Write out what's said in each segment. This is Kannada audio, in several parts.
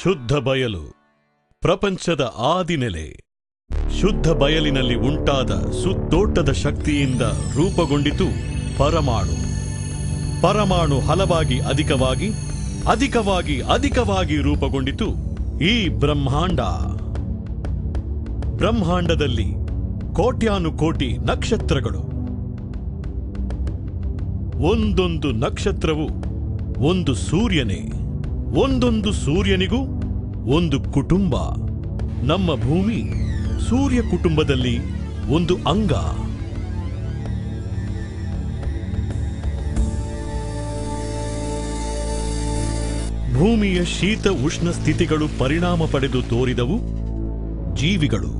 ಶುದ್ಧ ಬಯಲು ಪ್ರಪಂಚದ ಆದಿನೆಲೆ ಶುದ್ಧ ಬಯಲಿನಲ್ಲಿ ಉಂಟಾದ ಸುತ್ತೋಟದ ಶಕ್ತಿಯಿಂದ ರೂಪುಗೊಂಡಿತು ಪರಮಾಣು ಪರಮಾಣು ಹಲವಾಗಿ ಅಧಿಕವಾಗಿ ಅಧಿಕವಾಗಿ ಅಧಿಕವಾಗಿ ರೂಪುಗೊಂಡಿತು ಈ ಬ್ರಹ್ಮಾಂಡ ಬ್ರಹ್ಮಾಂಡದಲ್ಲಿ ಕೋಟ್ಯಾನುಕೋಟಿ ನಕ್ಷತ್ರಗಳು ಒಂದೊಂದು ನಕ್ಷತ್ರವು ಒಂದು ಸೂರ್ಯನೇ ಒಂದೊಂದು ಸೂರ್ಯನಿಗೂ ಒಂದು ಕುಟುಂಬ ನಮ್ಮ ಭೂಮಿ ಸೂರ್ಯ ಕುಟುಂಬದಲ್ಲಿ ಒಂದು ಅಂಗ ಭೂಮಿಯ ಶೀತ ಉಷ್ಣ ಸ್ಥಿತಿಗಳು ಪರಿಣಾಮ ಪಡೆದು ತೋರಿದವು ಜೀವಿಗಳು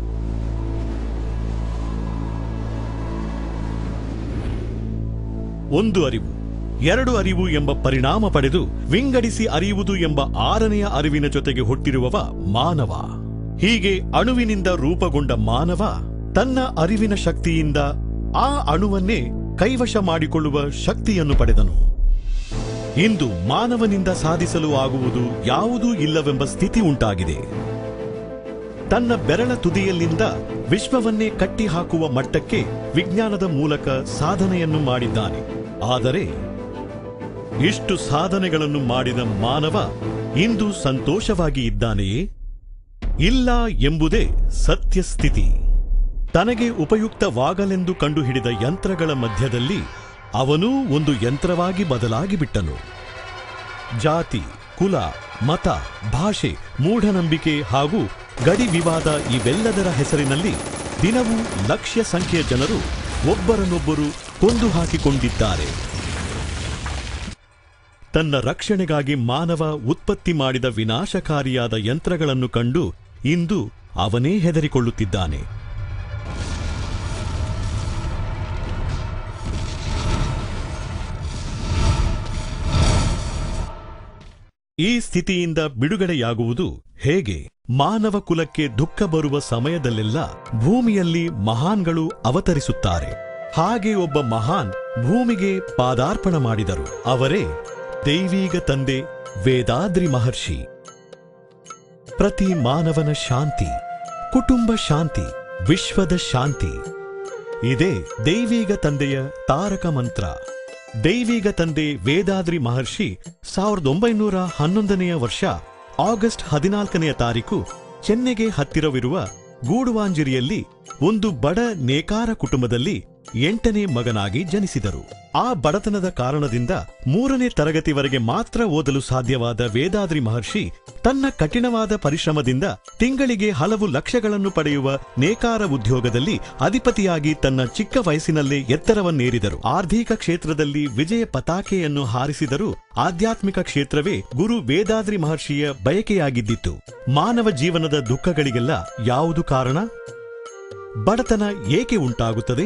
ಒಂದು ಅರಿವು ಎರಡು ಅರಿವು ಎಂಬ ಪರಿಣಾಮ ಪಡೆದು ವಿಂಗಡಿಸಿ ಅರಿಯುವುದು ಎಂಬ ಆರನೆಯ ಅರಿವಿನ ಜೊತೆಗೆ ಹುಟ್ಟಿರುವವ ಮಾನವ ಹೀಗೆ ಅಣುವಿನಿಂದ ರೂಪುಗೊಂಡ ಮಾನವ ತನ್ನ ಅರಿವಿನ ಶಕ್ತಿಯಿಂದ ಆ ಅಣುವನ್ನೇ ಕೈವಶ ಮಾಡಿಕೊಳ್ಳುವ ಶಕ್ತಿಯನ್ನು ಪಡೆದನು ಇಂದು ಮಾನವನಿಂದ ಸಾಧಿಸಲು ಆಗುವುದು ಯಾವುದೂ ಇಲ್ಲವೆಂಬ ಸ್ಥಿತಿ ಉಂಟಾಗಿದೆ ತನ್ನ ಬೆರಳ ತುದಿಯಲ್ಲಿಂದ ವಿಶ್ವವನ್ನೇ ಕಟ್ಟಿ ಹಾಕುವ ಮಟ್ಟಕ್ಕೆ ವಿಜ್ಞಾನದ ಮೂಲಕ ಸಾಧನೆಯನ್ನು ಮಾಡಿದ್ದಾನೆ ಆದರೆ ಇಷ್ಟು ಸಾಧನೆಗಳನ್ನು ಮಾಡಿದ ಮಾನವ ಇಂದು ಸಂತೋಷವಾಗಿ ಇದ್ದಾನೆಯೇ ಇಲ್ಲ ಎಂಬುದೇ ಸತ್ಯಸ್ಥಿತಿ ತನಗೆ ಉಪಯುಕ್ತವಾಗಲೆಂದು ಕಂಡುಹಿಡಿದ ಯಂತ್ರಗಳ ಮಧ್ಯದಲ್ಲಿ ಅವನೂ ಒಂದು ಯಂತ್ರವಾಗಿ ಬದಲಾಗಿ ಬಿಟ್ಟನು ಜಾತಿ ಕುಲ ಮತ ಭಾಷೆ ಮೂಢನಂಬಿಕೆ ಹಾಗೂ ಗಡಿ ವಿವಾದ ಇವೆಲ್ಲದರ ಹೆಸರಿನಲ್ಲಿ ದಿನವೂ ಲಕ್ಷ್ಯ ಸಂಖ್ಯೆಯ ಜನರು ಒಬ್ಬರನ್ನೊಬ್ಬರು ಕೊಂದು ಹಾಕಿಕೊಂಡಿದ್ದಾರೆ ತನ್ನ ರಕ್ಷಣೆಗಾಗಿ ಮಾನವ ಉತ್ಪತ್ತಿ ಮಾಡಿದ ವಿನಾಶಕಾರಿಯಾದ ಯಂತ್ರಗಳನ್ನು ಕಂಡು ಇಂದು ಅವನೇ ಹೆದರಿಕೊಳ್ಳುತ್ತಿದ್ದಾನೆ ಈ ಸ್ಥಿತಿಯಿಂದ ಬಿಡುಗಡೆಯಾಗುವುದು ಹೇಗೆ ಮಾನವ ಕುಲಕ್ಕೆ ದುಃಖ ಬರುವ ಸಮಯದಲ್ಲೆಲ್ಲ ಭೂಮಿಯಲ್ಲಿ ಮಹಾನ್ಗಳು ಅವತರಿಸುತ್ತಾರೆ ಹಾಗೆ ಒಬ್ಬ ಮಹಾನ್ ಭೂಮಿಗೆ ಪಾದಾರ್ಪಣ ಮಾಡಿದರು ಅವರೇ ದೈವೀಗ ತಂದೆ ವೇದಾದ್ರಿ ಮಹರ್ಷಿ ಪ್ರತಿ ಮಾನವನ ಶಾಂತಿ ಕುಟುಂಬ ಶಾಂತಿ ವಿಶ್ವದ ಶಾಂತಿ ಇದೇ ದೈವೀಗ ತಂದೆಯ ತಾರಕ ಮಂತ್ರ ದೈವೀಗ ತಂದೆ ವೇದಾದ್ರಿ ಮಹರ್ಷಿ ಸಾವಿರದ ಒಂಬೈನೂರ ಹನ್ನೊಂದನೆಯ ವರ್ಷ ಆಗಸ್ಟ್ ಹದಿನಾಲ್ಕನೆಯ ತಾರೀಕು ಚೆನ್ನೈಗೆ ಹತ್ತಿರವಿರುವ ಗೂಡುವಾಂಜಿರಿಯಲ್ಲಿ ಒಂದು ಬಡ ನೇಕಾರ ಕುಟುಂಬದಲ್ಲಿ ಎಂಟನೇ ಮಗನಾಗಿ ಜನಿಸಿದರು ಆ ಬಡತನದ ಕಾರಣದಿಂದ ಮೂರನೇ ತರಗತಿವರೆಗೆ ಮಾತ್ರ ಓದಲು ಸಾಧ್ಯವಾದ ವೇದಾದ್ರಿ ಮಹರ್ಷಿ ತನ್ನ ಕಠಿಣವಾದ ಪರಿಶ್ರಮದಿಂದ ತಿಂಗಳಿಗೆ ಹಲವು ಲಕ್ಷಗಳನ್ನು ಪಡೆಯುವ ನೇಕಾರ ಉದ್ಯೋಗದಲ್ಲಿ ಅಧಿಪತಿಯಾಗಿ ತನ್ನ ಚಿಕ್ಕ ವಯಸ್ಸಿನಲ್ಲೇ ಎತ್ತರವನ್ನೇರಿದರು ಆರ್ಥಿಕ ಕ್ಷೇತ್ರದಲ್ಲಿ ವಿಜಯ ಪತಾಕೆಯನ್ನು ಹಾರಿಸಿದರೂ ಆಧ್ಯಾತ್ಮಿಕ ಕ್ಷೇತ್ರವೇ ಗುರು ವೇದಾದ್ರಿ ಮಹರ್ಷಿಯ ಬಯಕೆಯಾಗಿದ್ದಿತ್ತು ಮಾನವ ಜೀವನದ ದುಃಖಗಳಿಗೆಲ್ಲ ಯಾವುದು ಕಾರಣ ಬಡತನ ಏಕೆ ಉಂಟಾಗುತ್ತದೆ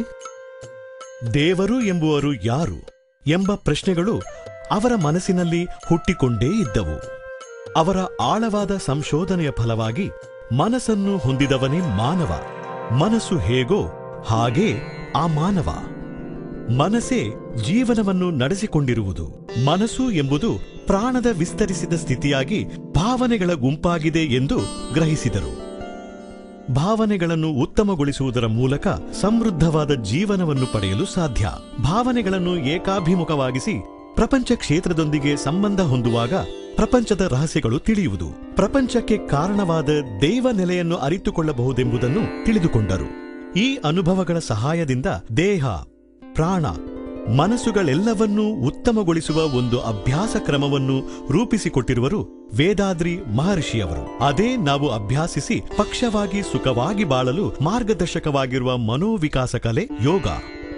ದೇವರು ಎಂಬುವರು ಯಾರು ಎಂಬ ಪ್ರಶ್ನೆಗಳು ಅವರ ಮನಸ್ಸಿನಲ್ಲಿ ಹುಟ್ಟಿಕೊಂಡೇ ಇದ್ದವು ಅವರ ಆಳವಾದ ಸಂಶೋಧನೆಯ ಫಲವಾಗಿ ಮನಸ್ಸನ್ನು ಹೊಂದಿದವನೇ ಮಾನವ ಮನಸ್ಸು ಹೇಗೋ ಹಾಗೇ ಆ ಮಾನವ ಮನಸ್ಸೇ ಜೀವನವನ್ನು ನಡೆಸಿಕೊಂಡಿರುವುದು ಮನಸ್ಸು ಎಂಬುದು ಪ್ರಾಣದ ವಿಸ್ತರಿಸಿದ ಸ್ಥಿತಿಯಾಗಿ ಭಾವನೆಗಳ ಗುಂಪಾಗಿದೆ ಎಂದು ಗ್ರಹಿಸಿದರು ಭಾವನೆಗಳನ್ನು ಉತ್ತಮಗೊಳಿಸುವುದರ ಮೂಲಕ ಸಮೃದ್ಧವಾದ ಜೀವನವನ್ನು ಪಡೆಯಲು ಸಾಧ್ಯ ಭಾವನೆಗಳನ್ನು ಏಕಾಭಿಮುಖವಾಗಿಸಿ ಪ್ರಪಂಚ ಕ್ಷೇತ್ರದೊಂದಿಗೆ ಸಂಬಂಧ ಹೊಂದುವಾಗ ಪ್ರಪಂಚದ ರಹಸ್ಯಗಳು ತಿಳಿಯುವುದು ಪ್ರಪಂಚಕ್ಕೆ ಕಾರಣವಾದ ದೈವ ನೆಲೆಯನ್ನು ಅರಿತುಕೊಳ್ಳಬಹುದೆಂಬುದನ್ನು ತಿಳಿದುಕೊಂಡರು ಈ ಅನುಭವಗಳ ಸಹಾಯದಿಂದ ದೇಹ ಪ್ರಾಣ ಮನಸ್ಸುಗಳೆಲ್ಲವನ್ನೂ ಉತ್ತಮಗೊಳಿಸುವ ಒಂದು ಅಭ್ಯಾಸ ಕ್ರಮವನ್ನು ರೂಪಿಸಿಕೊಟ್ಟಿರುವರು ವೇದಾದ್ರಿ ಮಹರ್ಷಿಯವರು ಅದೇ ನಾವು ಅಭ್ಯಾಸಿಸಿ ಪಕ್ಷವಾಗಿ ಸುಖವಾಗಿ ಬಾಳಲು ಮಾರ್ಗದರ್ಶಕವಾಗಿರುವ ಮನೋವಿಕಾಸ ಕಲೆ ಯೋಗ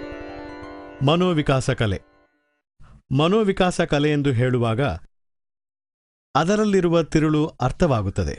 ಮನೋವಿಕಾಸ ಕಲೆ ಮನೋವಿಕಾಸ ಕಲೆ ಎಂದು ಹೇಳುವಾಗ ಅದರಲ್ಲಿರುವ ತಿರುಳು ಅರ್ಥವಾಗುತ್ತದೆ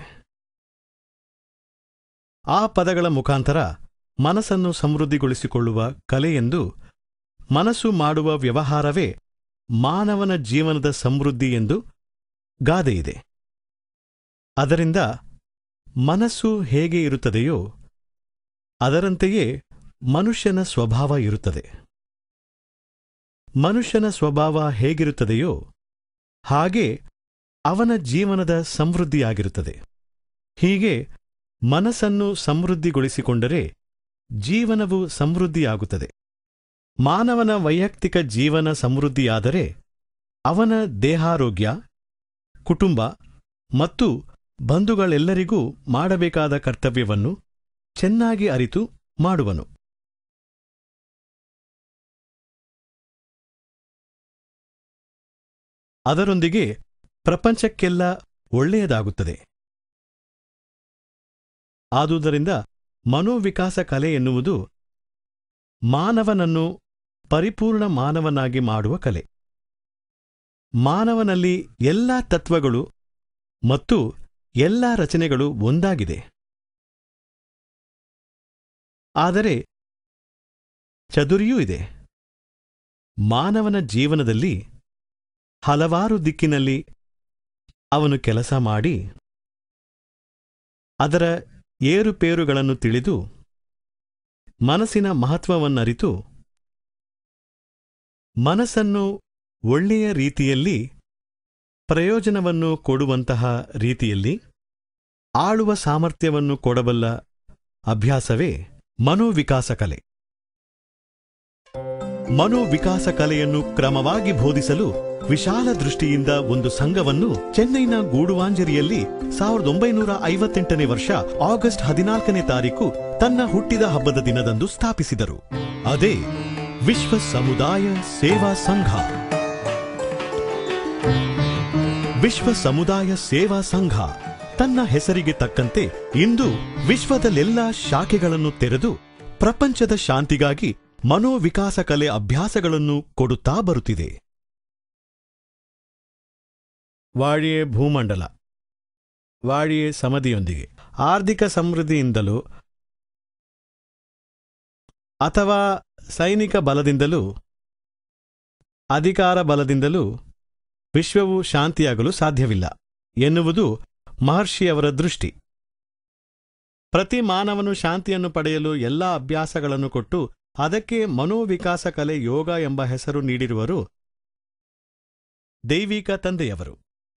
ಆ ಪದಗಳ ಮುಖಾಂತರ ಮನಸ್ಸನ್ನು ಸಮೃದ್ಧಿಗೊಳಿಸಿಕೊಳ್ಳುವ ಕಲೆ ಎಂದು ಮನಸ್ಸು ಮಾಡುವ ವ್ಯವಹಾರವೇ ಮಾನವನ ಜೀವನದ ಸಮೃದ್ಧಿ ಎಂದು ಗಾದೆಯಿದೆ ಅದರಿಂದ ಮನಸ್ಸು ಹೇಗೆ ಇರುತ್ತದೆಯೋ ಅದರಂತೆಯೇ ಮನುಷ್ಯನ ಸ್ವಭಾವ ಇರುತ್ತದೆ ಮನುಷ್ಯನ ಸ್ವಭಾವ ಹೇಗಿರುತ್ತದೆಯೋ ಹಾಗೆ ಅವನ ಜೀವನದ ಸಮೃದ್ಧಿಯಾಗಿರುತ್ತದೆ ಹೀಗೆ ಮನಸ್ಸನ್ನು ಸಮೃದ್ಧಿಗೊಳಿಸಿಕೊಂಡರೆ ಜೀವನವು ಸಮೃದ್ಧಿಯಾಗುತ್ತದೆ ಮಾನವನ ವೈಯಕ್ತಿಕ ಜೀವನ ಸಮೃದ್ಧಿಯಾದರೆ ಅವನ ದೇಹಾರೋಗ್ಯ ಕುಟುಂಬ ಮತ್ತು ಬಂಧುಗಳೆಲ್ಲರಿಗೂ ಮಾಡಬೇಕಾದ ಕರ್ತವ್ಯವನ್ನು ಚೆನ್ನಾಗಿ ಅರಿತು ಮಾಡುವನು ಅದರೊಂದಿಗೆ ಪ್ರಪಂಚಕ್ಕೆಲ್ಲ ಒಳ್ಳೆಯದಾಗುತ್ತದೆ ಆದುದರಿಂದ ಮನೋವಿಕಾಸ ಕಲೆ ಎನ್ನುವುದು ಮಾನವನನ್ನು ಪರಿಪೂರ್ಣ ಮಾನವನಾಗಿ ಮಾಡುವ ಕಲೆ ಮಾನವನಲ್ಲಿ ಎಲ್ಲಾ ತತ್ವಗಳು ಮತ್ತು ಎಲ್ಲಾ ರಚನೆಗಳು ಒಂದಾಗಿದೆ ಆದರೆ ಚದುರಿಯೂ ಇದೆ ಮಾನವನ ಜೀವನದಲ್ಲಿ ಹಲವಾರು ದಿಕ್ಕಿನಲ್ಲಿ ಅವನು ಕೆಲಸ ಮಾಡಿ ಅದರ ಏರುಪೇರುಗಳನ್ನು ತಿಳಿದು ಮನಸ್ಸಿನ ಮಹತ್ವವನ್ನರಿತು ಮನಸ್ಸನ್ನು ಒಳ್ಳೆಯ ರೀತಿಯಲ್ಲಿ ಪ್ರಯೋಜನವನ್ನು ಕೊಡುವಂತಹ ರೀತಿಯಲ್ಲಿ ಆಳುವ ಸಾಮರ್ಥ್ಯವನ್ನು ಕೊಡಬಲ್ಲ ಅಭ್ಯಾಸವೇ ಮನೋವಿಕಾಸ ಕಲೆ ಮನೋವಿಕಾಸ ಕಲೆಯನ್ನು ಕ್ರಮವಾಗಿ ಬೋಧಿಸಲು ವಿಶಾಲ ದೃಷ್ಟಿಯಿಂದ ಒಂದು ಸಂಘವನ್ನು ಚೆನ್ನೈನ ಗೂಡುವಾಂಜರಿಯಲ್ಲಿ ಸಾವಿರದ ಒಂಬೈನೂರ ಐವತ್ತೆಂಟನೇ ವರ್ಷ ಆಗಸ್ಟ್ ಹದಿನಾಲ್ಕನೇ ತಾರೀಕು ತನ್ನ ಹುಟ್ಟಿದ ಹಬ್ಬದ ದಿನದಂದು ಸ್ಥಾಪಿಸಿದರು ಅದೇ ವಿಶ್ವ ಸಮುದಾಯ ಸೇವಾ ಸಂಘ ವಿಶ್ವ ಸಮುದಾಯ ಸೇವಾ ಸಂಘ ತನ್ನ ಹೆಸರಿಗೆ ತಕ್ಕಂತೆ ಇಂದು ವಿಶ್ವದಲ್ಲೆಲ್ಲ ಶಾಖೆಗಳನ್ನು ತೆರೆದು ಪ್ರಪಂಚದ ಶಾಂತಿಗಾಗಿ ಮನೋವಿಕಾಸ ಕಲೆ ಅಭ್ಯಾಸಗಳನ್ನು ಕೊಡುತ್ತಾ ಬರುತ್ತಿದೆ ವಾಡಿಯೇ ಭೂಮಂಡಲ ವಾಡಿಯೇ ಸಮಧಿಯೊಂದಿಗೆ ಆರ್ಥಿಕ ಸಮೃದ್ಧಿಯಿಂದಲೂ ಅಥವಾ ಸೈನಿಕ ಬಲದಿಂದಲೂ ಅಧಿಕಾರ ಬಲದಿಂದಲೂ ವಿಶ್ವವು ಶಾಂತಿಯಾಗಲು ಸಾಧ್ಯವಿಲ್ಲ ಎನ್ನುವುದು ಮಹರ್ಷಿಯವರ ದೃಷ್ಟಿ ಪ್ರತಿ ಮಾನವನು ಶಾಂತಿಯನ್ನು ಪಡೆಯಲು ಎಲ್ಲ ಅಭ್ಯಾಸಗಳನ್ನು ಕೊಟ್ಟು ಅದಕ್ಕೆ ಮನೋವಿಕಾಸ ಕಲೆ ಯೋಗ ಎಂಬ ಹೆಸರು ನೀಡಿರುವರು ದೈವಿಕ ತಂದೆಯವರು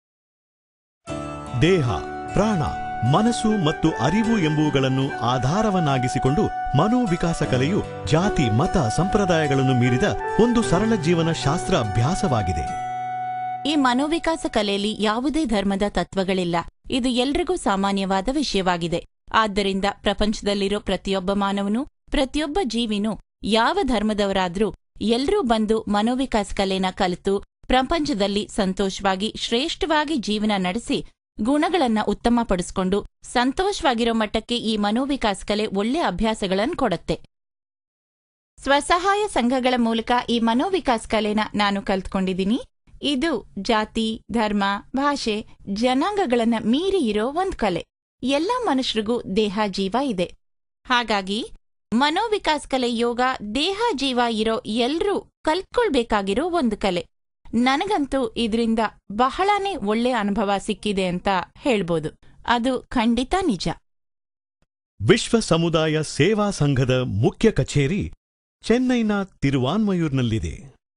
ದೇಹ ಪ್ರಾಣ ಮನಸ್ಸು ಮತ್ತು ಅರಿವು ಎಂಬುವುಗಳನ್ನು ಆಧಾರವನ್ನಾಗಿಸಿಕೊಂಡು ಮನೋವಿಕಾಸ ಕಲೆಯು ಜಾತಿ ಮತ ಸಂಪ್ರದಾಯಗಳನ್ನು ಮೀರಿದ ಒಂದು ಸರಳ ಜೀವನ ಶಾಸ್ತ್ರ ಅಭ್ಯಾಸವಾಗಿದೆ ಈ ಮನೋವಿಕಾಸ ಕಲೆಯಲ್ಲಿ ಯಾವುದೇ ಧರ್ಮದ ತತ್ವಗಳಿಲ್ಲ ಇದು ಎಲ್ರಿಗೂ ಸಾಮಾನ್ಯವಾದ ವಿಷಯವಾಗಿದೆ ಆದ್ದರಿಂದ ಪ್ರಪಂಚದಲ್ಲಿರೋ ಪ್ರತಿಯೊಬ್ಬ ಮಾನವನು ಪ್ರತಿಯೊಬ್ಬ ಜೀವಿನೂ ಯಾವ ಧರ್ಮದವರಾದ್ರೂ ಎಲ್ರೂ ಬಂದು ಮನೋವಿಕಾಸ ಕಲೆನ ಕಲಿತು ಪ್ರಪಂಚದಲ್ಲಿ ಸಂತೋಷವಾಗಿ ಶ್ರೇಷ್ಠವಾಗಿ ಜೀವನ ನಡೆಸಿ ಗುಣಗಳನ್ನ ಉತ್ತಮಪಡಿಸ್ಕೊಂಡು ಸಂತೋಷವಾಗಿರೋ ಮಟ್ಟಕ್ಕೆ ಈ ಮನೋವಿಕಾಸ ಕಲೆ ಒಳ್ಳೆ ಅಭ್ಯಾಸಗಳನ್ನು ಕೊಡುತ್ತೆ ಸ್ವಸಹಾಯ ಸಂಘಗಳ ಮೂಲಕ ಈ ಮನೋವಿಕಾಸ ಕಲೆನ ನಾನು ಕಲ್ತ್ಕೊಂಡಿದ್ದೀನಿ ಇದು ಜಾತಿ ಧರ್ಮ ಭಾಷೆ ಜನಾಂಗಗಳನ್ನ ಮೀರಿ ಇರೋ ಒಂದ್ ಕಲೆ ಎಲ್ಲ ಮನುಷ್ಯರಿಗೂ ದೇಹ ಜೀವ ಇದೆ ಹಾಗಾಗಿ ಮನೋವಿಕಾಸ ಕಲೆ ಯೋಗ ದೇಹ ಜೀವ ಇರೋ ಎಲ್ರೂ ಕಲ್ತ್ಕೊಳ್ಬೇಕಾಗಿರೋ ಒಂದು ಕಲೆ ನನಗಂತೂ ಇದರಿಂದ ಬಹಳಾನೇ ಒಳ್ಳೆ ಅನುಭವ ಸಿಕ್ಕಿದೆ ಅಂತ ಹೇಳ್ಬೋದು ಅದು ಖಂಡಿತ ನಿಜ ವಿಶ್ವ ಸಮುದಾಯ ಸೇವಾ ಸಂಘದ ಮುಖ್ಯ ಕಚೇರಿ ಚೆನ್ನೈನ ತಿರುವಾನ್ಮಯೂರ್ನಲ್ಲಿದೆ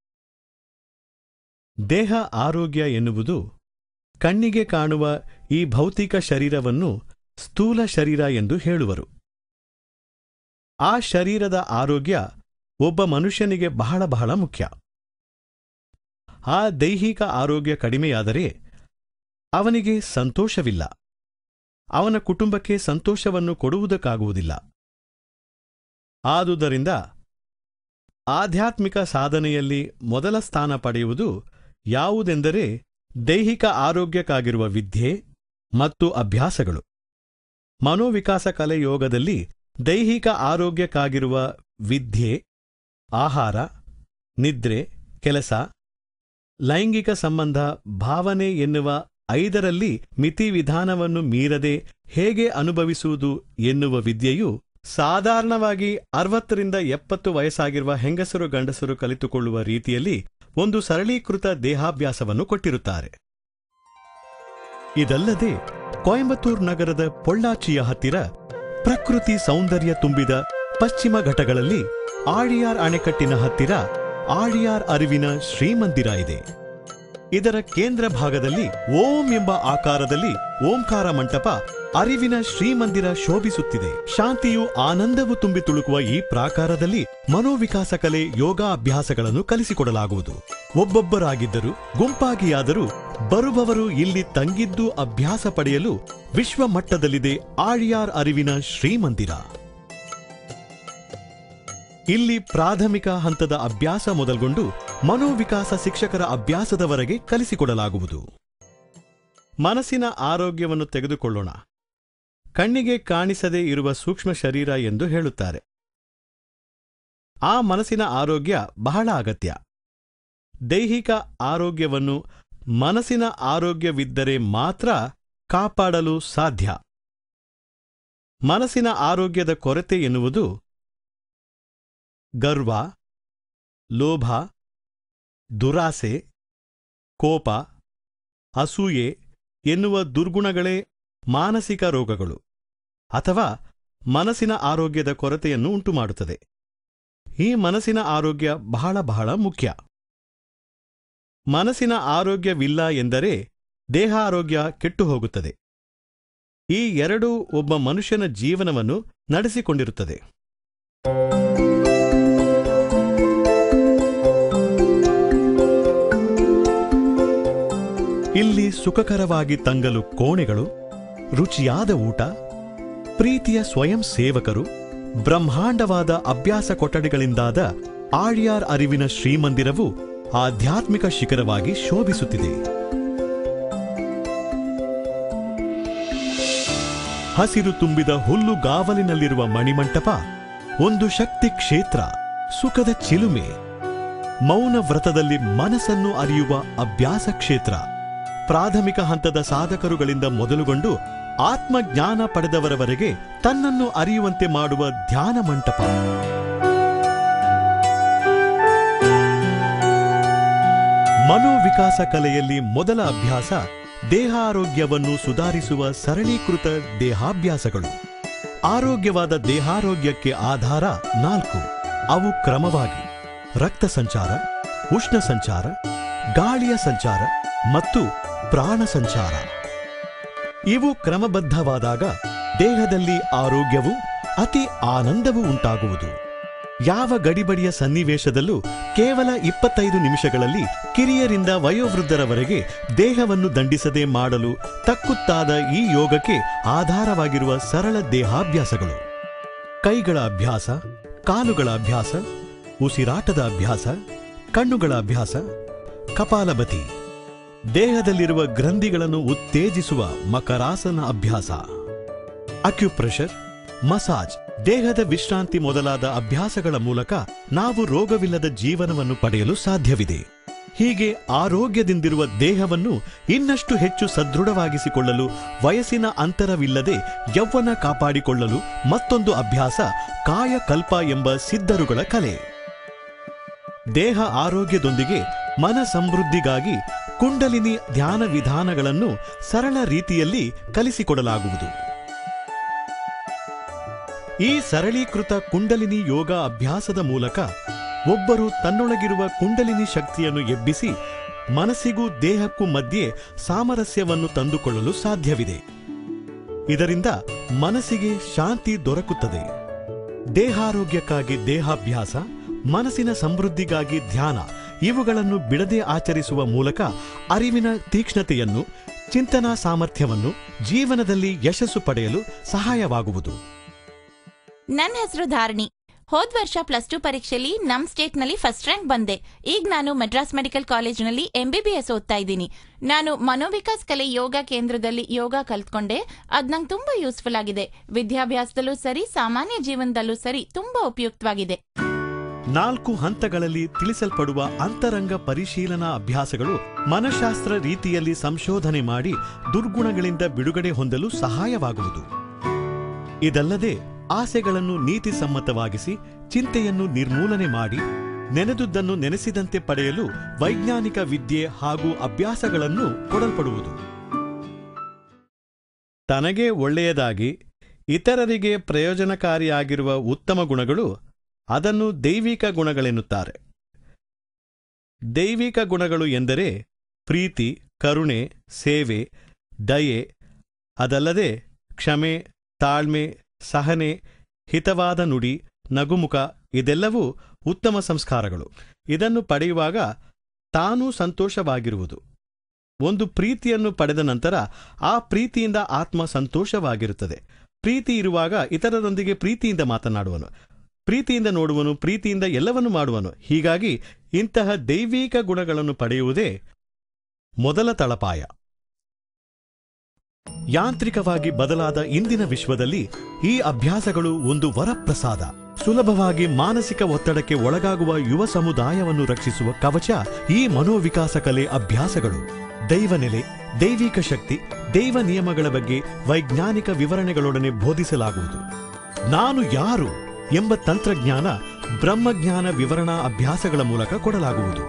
ದೇಹ ಆರೋಗ್ಯ ಎನ್ನುವುದು ಕಣ್ಣಿಗೆ ಕಾಣುವ ಈ ಭೌತಿಕ ಶರೀರವನ್ನು ಸ್ಥೂಲ ಶರೀರ ಎಂದು ಹೇಳುವರು ಆ ಶರೀರದ ಆರೋಗ್ಯ ಒಬ್ಬ ಮನುಷ್ಯನಿಗೆ ಬಹಳ ಬಹಳ ಮುಖ್ಯ ಆ ದೈಹಿಕ ಆರೋಗ್ಯ ಕಡಿಮೆಯಾದರೆ ಅವನಿಗೆ ಸಂತೋಷವಿಲ್ಲ ಅವನ ಕುಟುಂಬಕ್ಕೆ ಸಂತೋಷವನ್ನು ಕೊಡುವುದಕ್ಕಾಗುವುದಿಲ್ಲ ಆದುದರಿಂದ ಆಧ್ಯಾತ್ಮಿಕ ಸಾಧನೆಯಲ್ಲಿ ಮೊದಲ ಸ್ಥಾನ ಪಡೆಯುವುದು ಯಾವುದೆಂದರೆ ದೈಹಿಕ ಆರೋಗ್ಯಕ್ಕಾಗಿರುವ ವಿದ್ಯೆ ಮತ್ತು ಅಭ್ಯಾಸಗಳು ಮನೋವಿಕಾಸ ಕಲೆ ಯೋಗದಲ್ಲಿ ದೈಹಿಕ ಆರೋಗ್ಯಕ್ಕಾಗಿರುವ ವಿದ್ಯೆ ಆಹಾರ ನಿದ್ರೆ ಕೆಲಸ ಲೈಂಗಿಕ ಸಂಬಂಧ ಭಾವನೆ ಎನ್ನುವ ಐದರಲ್ಲಿ ಮಿತಿ ವಿಧಾನವನ್ನು ಮೀರದೆ ಹೇಗೆ ಅನುಭವಿಸುವುದು ಎನ್ನುವ ವಿದ್ಯೆಯು ಸಾಧಾರಣವಾಗಿ ಅರವತ್ತರಿಂದ ಎಪ್ಪತ್ತು ವಯಸ್ಸಾಗಿರುವ ಹೆಂಗಸರು ಗಂಡಸರು ಕಲಿತುಕೊಳ್ಳುವ ರೀತಿಯಲ್ಲಿ ಒಂದು ಸರಳೀಕೃತ ದೇಹಾಭ್ಯಾಸವನ್ನು ಕೊಟ್ಟಿರುತ್ತಾರೆ ಇದಲ್ಲದೆ ಕೊಯಂಬತ್ತೂರ್ ನಗರದ ಪೊಳ್ಳಾಚಿಯ ಹತ್ತಿರ ಪ್ರಕೃತಿ ಸೌಂದರ್ಯ ತುಂಬಿದ ಪಶ್ಚಿಮ ಘಟ್ಟಗಳಲ್ಲಿ ಆಳಿಯಾರ್ ಅಣೆಕಟ್ಟಿನ ಹತ್ತಿರ ಆಳಿಯಾರ್ ಅರಿವಿನ ಶ್ರೀಮಂದಿರ ಇದೆ ಇದರ ಕೇಂದ್ರ ಭಾಗದಲ್ಲಿ ಓಂ ಎಂಬ ಆಕಾರದಲ್ಲಿ ಓಂಕಾರ ಮಂಟಪ ಅರಿವಿನ ಶ್ರೀಮಂದಿರ ಶೋಭಿಸುತ್ತಿದೆ ಶಾಂತಿಯು ಆನಂದವು ತುಂಬಿ ತುಳುಕುವ ಈ ಪ್ರಾಕಾರದಲ್ಲಿ ಮನೋವಿಕಾಸ ಕಲೆ ಯೋಗಾಭ್ಯಾಸಗಳನ್ನು ಕಲಿಸಿಕೊಡಲಾಗುವುದು ಒಬ್ಬೊಬ್ಬರಾಗಿದ್ದರೂ ಗುಂಪಾಗಿಯಾದರೂ ಬರುವವರು ಇಲ್ಲಿ ತಂಗಿದ್ದು ಅಭ್ಯಾಸ ಪಡೆಯಲು ವಿಶ್ವ ಮಟ್ಟದಲ್ಲಿದೆ ಆಳಿಯಾರ್ ಅರಿವಿನ ಶ್ರೀಮಂದಿರ ಇಲ್ಲಿ ಪ್ರಾಥಮಿಕ ಹಂತದ ಅಭ್ಯಾಸ ಮೊದಲ್ಗೊಂಡು ಮನೋವಿಕಾಸ ಶಿಕ್ಷಕರ ಅಭ್ಯಾಸದವರೆಗೆ ಕಲಿಸಿಕೊಡಲಾಗುವುದು ಮನಸ್ಸಿನ ಆರೋಗ್ಯವನ್ನು ತೆಗೆದುಕೊಳ್ಳೋಣ ಕಣ್ಣಿಗೆ ಕಾಣಿಸದೇ ಇರುವ ಸೂಕ್ಷ್ಮ ಶರೀರ ಎಂದು ಹೇಳುತ್ತಾರೆ ಆ ಮನಸ್ಸಿನ ಆರೋಗ್ಯ ಬಹಳ ಅಗತ್ಯ ದೈಹಿಕ ಆರೋಗ್ಯವನ್ನು ಮನಸ್ಸಿನ ಆರೋಗ್ಯವಿದ್ದರೆ ಮಾತ್ರ ಕಾಪಾಡಲು ಸಾಧ್ಯ ಮನಸ್ಸಿನ ಆರೋಗ್ಯದ ಕೊರತೆ ಎನ್ನುವುದು ಗರ್ವ ಲೋಭ ದುರಾಸೆ ಕೋಪ ಅಸೂಯೆ ಎನ್ನುವ ದುರ್ಗುಣಗಳೇ ಮಾನಸಿಕ ರೋಗಗಳು ಅಥವಾ ಮನಸ್ಸಿನ ಆರೋಗ್ಯದ ಕೊರತೆಯನ್ನು ಉಂಟುಮಾಡುತ್ತದೆ ಈ ಮನಸ್ಸಿನ ಆರೋಗ್ಯ ಬಹಳ ಬಹಳ ಮುಖ್ಯ ಮನಸ್ಸಿನ ಆರೋಗ್ಯವಿಲ್ಲ ಎಂದರೆ ದೇಹ ಆರೋಗ್ಯ ಕೆಟ್ಟು ಹೋಗುತ್ತದೆ ಈ ಎರಡೂ ಒಬ್ಬ ಮನುಷ್ಯನ ಜೀವನವನ್ನು ನಡೆಸಿಕೊಂಡಿರುತ್ತದೆ ಇಲ್ಲಿ ಸುಖಕರವಾಗಿ ತಂಗಲು ಕೋಣೆಗಳು ರುಚಿಯಾದ ಊಟ ಪ್ರೀತಿಯ ಸ್ವಯಂ ಸೇವಕರು ಬ್ರಹ್ಮಾಂಡವಾದ ಅಭ್ಯಾಸ ಕೊಠಡಿಗಳಿಂದಾದ ಆಳ್ಯಾರ್ ಅರಿವಿನ ಶ್ರೀಮಂದಿರವು ಆಧ್ಯಾತ್ಮಿಕ ಶಿಖರವಾಗಿ ಶೋಭಿಸುತ್ತಿದೆ ಹಸಿರು ತುಂಬಿದ ಹುಲ್ಲುಗಾವಲಿನಲ್ಲಿರುವ ಮಣಿಮಂಟಪ ಒಂದು ಶಕ್ತಿ ಕ್ಷೇತ್ರ ಸುಖದ ಚಿಲುಮೆ ಮೌನ ವ್ರತದಲ್ಲಿ ಮನಸ್ಸನ್ನು ಅರಿಯುವ ಅಭ್ಯಾಸ ಕ್ಷೇತ್ರ ಪ್ರಾಥಮಿಕ ಹಂತದ ಸಾಧಕರುಗಳಿಂದ ಮೊದಲುಗೊಂಡು ಆತ್ಮಜ್ಞಾನ ಪಡೆದವರವರೆಗೆ ತನ್ನನ್ನು ಅರಿಯುವಂತೆ ಮಾಡುವ ಧ್ಯಾನ ಮಂಟಪ ಮನೋವಿಕಾಸ ಕಲೆಯಲ್ಲಿ ಮೊದಲ ಅಭ್ಯಾಸ ದೇಹಾರೋಗ್ಯವನ್ನು ಸುಧಾರಿಸುವ ಸರಳೀಕೃತ ದೇಹಾಭ್ಯಾಸಗಳು ಆರೋಗ್ಯವಾದ ದೇಹಾರೋಗ್ಯಕ್ಕೆ ಆಧಾರ ನಾಲ್ಕು ಅವು ಕ್ರಮವಾಗಿ ರಕ್ತ ಸಂಚಾರ ಉಷ್ಣ ಸಂಚಾರ ಗಾಳಿಯ ಸಂಚಾರ ಮತ್ತು ಪ್ರಾಣ ಸಂಚಾರ ಇವು ಕ್ರಮಬದ್ಧವಾದಾಗ ದೇಹದಲ್ಲಿ ಆರೋಗ್ಯವು ಅತಿ ಆನಂದವೂ ಉಂಟಾಗುವುದು ಯಾವ ಗಡಿಬಡಿಯ ಸನ್ನಿವೇಶದಲ್ಲೂ ಕೇವಲ ಇಪ್ಪತ್ತೈದು ನಿಮಿಷಗಳಲ್ಲಿ ಕಿರಿಯರಿಂದ ವಯೋವೃದ್ಧರವರೆಗೆ ದೇಹವನ್ನು ದಂಡಿಸದೆ ಮಾಡಲು ತಕ್ಕುತ್ತಾದ ಈ ಯೋಗಕ್ಕೆ ಆಧಾರವಾಗಿರುವ ಸರಳ ದೇಹಾಭ್ಯಾಸಗಳು ಕೈಗಳ ಅಭ್ಯಾಸ ಕಾಲುಗಳ ಅಭ್ಯಾಸ ಉಸಿರಾಟದ ಅಭ್ಯಾಸ ಕಣ್ಣುಗಳ ಅಭ್ಯಾಸ ಕಪಾಲಭತಿ ದೇಹದಲ್ಲಿರುವ ಗ್ರಂಥಿಗಳನ್ನು ಉತ್ತೇಜಿಸುವ ಮಕರಾಸನ ಅಭ್ಯಾಸ ಅಕ್ಯುಪ್ರೆಷರ್ ಮಸಾಜ್ ದೇಹದ ವಿಶ್ರಾಂತಿ ಮೊದಲಾದ ಅಭ್ಯಾಸಗಳ ಮೂಲಕ ನಾವು ರೋಗವಿಲ್ಲದ ಜೀವನವನ್ನು ಪಡೆಯಲು ಸಾಧ್ಯವಿದೆ ಹೀಗೆ ಆರೋಗ್ಯದಿಂದಿರುವ ದೇಹವನ್ನು ಇನ್ನಷ್ಟು ಹೆಚ್ಚು ಸದೃಢವಾಗಿಸಿಕೊಳ್ಳಲು ವಯಸ್ಸಿನ ಅಂತರವಿಲ್ಲದೆ ಯೌವನ ಕಾಪಾಡಿಕೊಳ್ಳಲು ಮತ್ತೊಂದು ಅಭ್ಯಾಸ ಕಾಯಕಲ್ಪ ಎಂಬ ಸಿದ್ಧರುಗಳ ಕಲೆ ದೇಹ ಆರೋಗ್ಯದೊಂದಿಗೆ ಮನ ಸಮೃದ್ಧಿಗಾಗಿ ಕುಂಡಲಿನಿ ಧ್ಯಾನ ವಿಧಾನಗಳನ್ನು ಸರಳ ರೀತಿಯಲ್ಲಿ ಕಲಿಸಿಕೊಡಲಾಗುವುದು ಈ ಸರಳೀಕೃತ ಕುಂಡಲಿನಿ ಯೋಗ ಅಭ್ಯಾಸದ ಮೂಲಕ ಒಬ್ಬರು ತನ್ನೊಳಗಿರುವ ಕುಂಡಲಿನಿ ಶಕ್ತಿಯನ್ನು ಎಬ್ಬಿಸಿ ಮನಸ್ಸಿಗೂ ದೇಹಕ್ಕೂ ಮಧ್ಯೆ ಸಾಮರಸ್ಯವನ್ನು ತಂದುಕೊಳ್ಳಲು ಸಾಧ್ಯವಿದೆ ಇದರಿಂದ ಮನಸ್ಸಿಗೆ ಶಾಂತಿ ದೊರಕುತ್ತದೆ ದೇಹಾರೋಗ್ಯಕ್ಕಾಗಿ ದೇಹಾಭ್ಯಾಸ ಮನಸ್ಸಿನ ಸಮೃದ್ಧಿಗಾಗಿ ಧ್ಯಾನ ಇವುಗಳನ್ನು ಬಿಡದೆ ಆಚರಿಸುವ ಮೂಲಕ ಅರಿವಿನ ತೀಕ್ಷ್ಣತೆಯನ್ನು ಚಿಂತನಾ ಸಾಮರ್ಥ್ಯವನ್ನು ಜೀವನದಲ್ಲಿ ಯಶಸ್ಸು ಪಡೆಯಲು ಸಹಾಯವಾಗುವುದು ನನ್ನ ಹೆಸರು ಧಾರಣಿ ಹೋದ್ ವರ್ಷ ಪ್ಲಸ್ ಟು ಪರೀಕ್ಷೆಯಲ್ಲಿ ನಮ್ ಸ್ಟೇಟ್ ನಲ್ಲಿ ಫಸ್ಟ್ ರ್ಯಾಂಕ್ ಬಂದೆ ಈಗ ನಾನು ಮದ್ರಾಸ್ ಮೆಡಿಕಲ್ ಕಾಲೇಜಿನಲ್ಲಿ ಎಂಬಿಬಿಎಸ್ ಓದ್ತಾ ಇದ್ದೀನಿ ನಾನು ಮನೋವಿಕಾಸ್ ಕಲೆ ಯೋಗ ಕೇಂದ್ರದಲ್ಲಿ ಯೋಗ ಕಲ್ತ್ಕೊಂಡೆ ಅದ್ ನಂಗೆ ತುಂಬಾ ಯೂಸ್ಫುಲ್ ಆಗಿದೆ ವಿದ್ಯಾಭ್ಯಾಸದಲ್ಲೂ ಸರಿ ಸಾಮಾನ್ಯ ಜೀವನದಲ್ಲೂ ಸರಿ ತುಂಬಾ ಉಪಯುಕ್ತವಾಗಿದೆ ನಾಲ್ಕು ಹಂತಗಳಲ್ಲಿ ತಿಳಿಸಲ್ಪಡುವ ಅಂತರಂಗ ಪರಿಶೀಲನಾ ಅಭ್ಯಾಸಗಳು ಮನಃಶಾಸ್ತ್ರ ರೀತಿಯಲ್ಲಿ ಸಂಶೋಧನೆ ಮಾಡಿ ದುರ್ಗುಣಗಳಿಂದ ಬಿಡುಗಡೆ ಹೊಂದಲು ಸಹಾಯವಾಗುವುದು ಇದಲ್ಲದೆ ಆಸೆಗಳನ್ನು ನೀತಿ ಸಮ್ಮತವಾಗಿಸಿ ಚಿಂತೆಯನ್ನು ನಿರ್ಮೂಲನೆ ಮಾಡಿ ನೆನೆದುದನ್ನು ನೆನೆಸಿದಂತೆ ಪಡೆಯಲು ವೈಜ್ಞಾನಿಕ ವಿದ್ಯೆ ಹಾಗೂ ಅಭ್ಯಾಸಗಳನ್ನು ಕೊಡಲ್ಪಡುವುದು ತನಗೆ ಒಳ್ಳೆಯದಾಗಿ ಇತರರಿಗೆ ಪ್ರಯೋಜನಕಾರಿಯಾಗಿರುವ ಉತ್ತಮ ಗುಣಗಳು ಅದನ್ನು ದೈವಿಕ ಗುಣಗಳೆನ್ನುತ್ತಾರೆ ದೈವಿಕ ಗುಣಗಳು ಎಂದರೆ ಪ್ರೀತಿ ಕರುಣೆ ಸೇವೆ ದಯೆ ಅದಲ್ಲದೆ ಕ್ಷಮೆ ತಾಳ್ಮೆ ಸಹನೆ ಹಿತವಾದ ನುಡಿ ನಗುಮುಖ ಇದೆಲ್ಲವೂ ಉತ್ತಮ ಸಂಸ್ಕಾರಗಳು ಇದನ್ನು ಪಡೆಯುವಾಗ ತಾನೂ ಸಂತೋಷವಾಗಿರುವುದು ಒಂದು ಪ್ರೀತಿಯನ್ನು ಪಡೆದ ನಂತರ ಆ ಪ್ರೀತಿಯಿಂದ ಆತ್ಮ ಸಂತೋಷವಾಗಿರುತ್ತದೆ ಪ್ರೀತಿ ಇರುವಾಗ ಇತರರೊಂದಿಗೆ ಪ್ರೀತಿಯಿಂದ ಮಾತನಾಡುವನು ಪ್ರೀತಿಯಿಂದ ನೋಡುವನು ಪ್ರೀತಿಯಿಂದ ಎಲ್ಲವನ್ನು ಮಾಡುವನು ಹೀಗಾಗಿ ಇಂತಹ ದೈವಿಕ ಗುಣಗಳನ್ನು ಪಡೆಯುವುದೇ ಮೊದಲ ತಳಪಾಯ ಯಾಂತ್ರಿಕವಾಗಿ ಬದಲಾದ ಇಂದಿನ ವಿಶ್ವದಲ್ಲಿ ಈ ಅಭ್ಯಾಸಗಳು ಒಂದು ವರಪ್ರಸಾದ ಸುಲಭವಾಗಿ ಮಾನಸಿಕ ಒತ್ತಡಕ್ಕೆ ಒಳಗಾಗುವ ಯುವ ಸಮುದಾಯವನ್ನು ರಕ್ಷಿಸುವ ಕವಚ ಈ ಮನೋವಿಕಾಸ ಕಲೆ ಅಭ್ಯಾಸಗಳು ದೈವನೆಲೆ ದೈವಿಕ ಶಕ್ತಿ ದೈವ ನಿಯಮಗಳ ಬಗ್ಗೆ ವೈಜ್ಞಾನಿಕ ವಿವರಣೆಗಳೊಡನೆ ಬೋಧಿಸಲಾಗುವುದು ನಾನು ಯಾರು ಎಂಬ ತಂತ್ರಜ್ಞಾನ ಬ್ರಹ್ಮಜ್ಞಾನ ವಿವರಣಾ ಅಭ್ಯಾಸಗಳ ಮೂಲಕ ಕೊಡಲಾಗುವುದು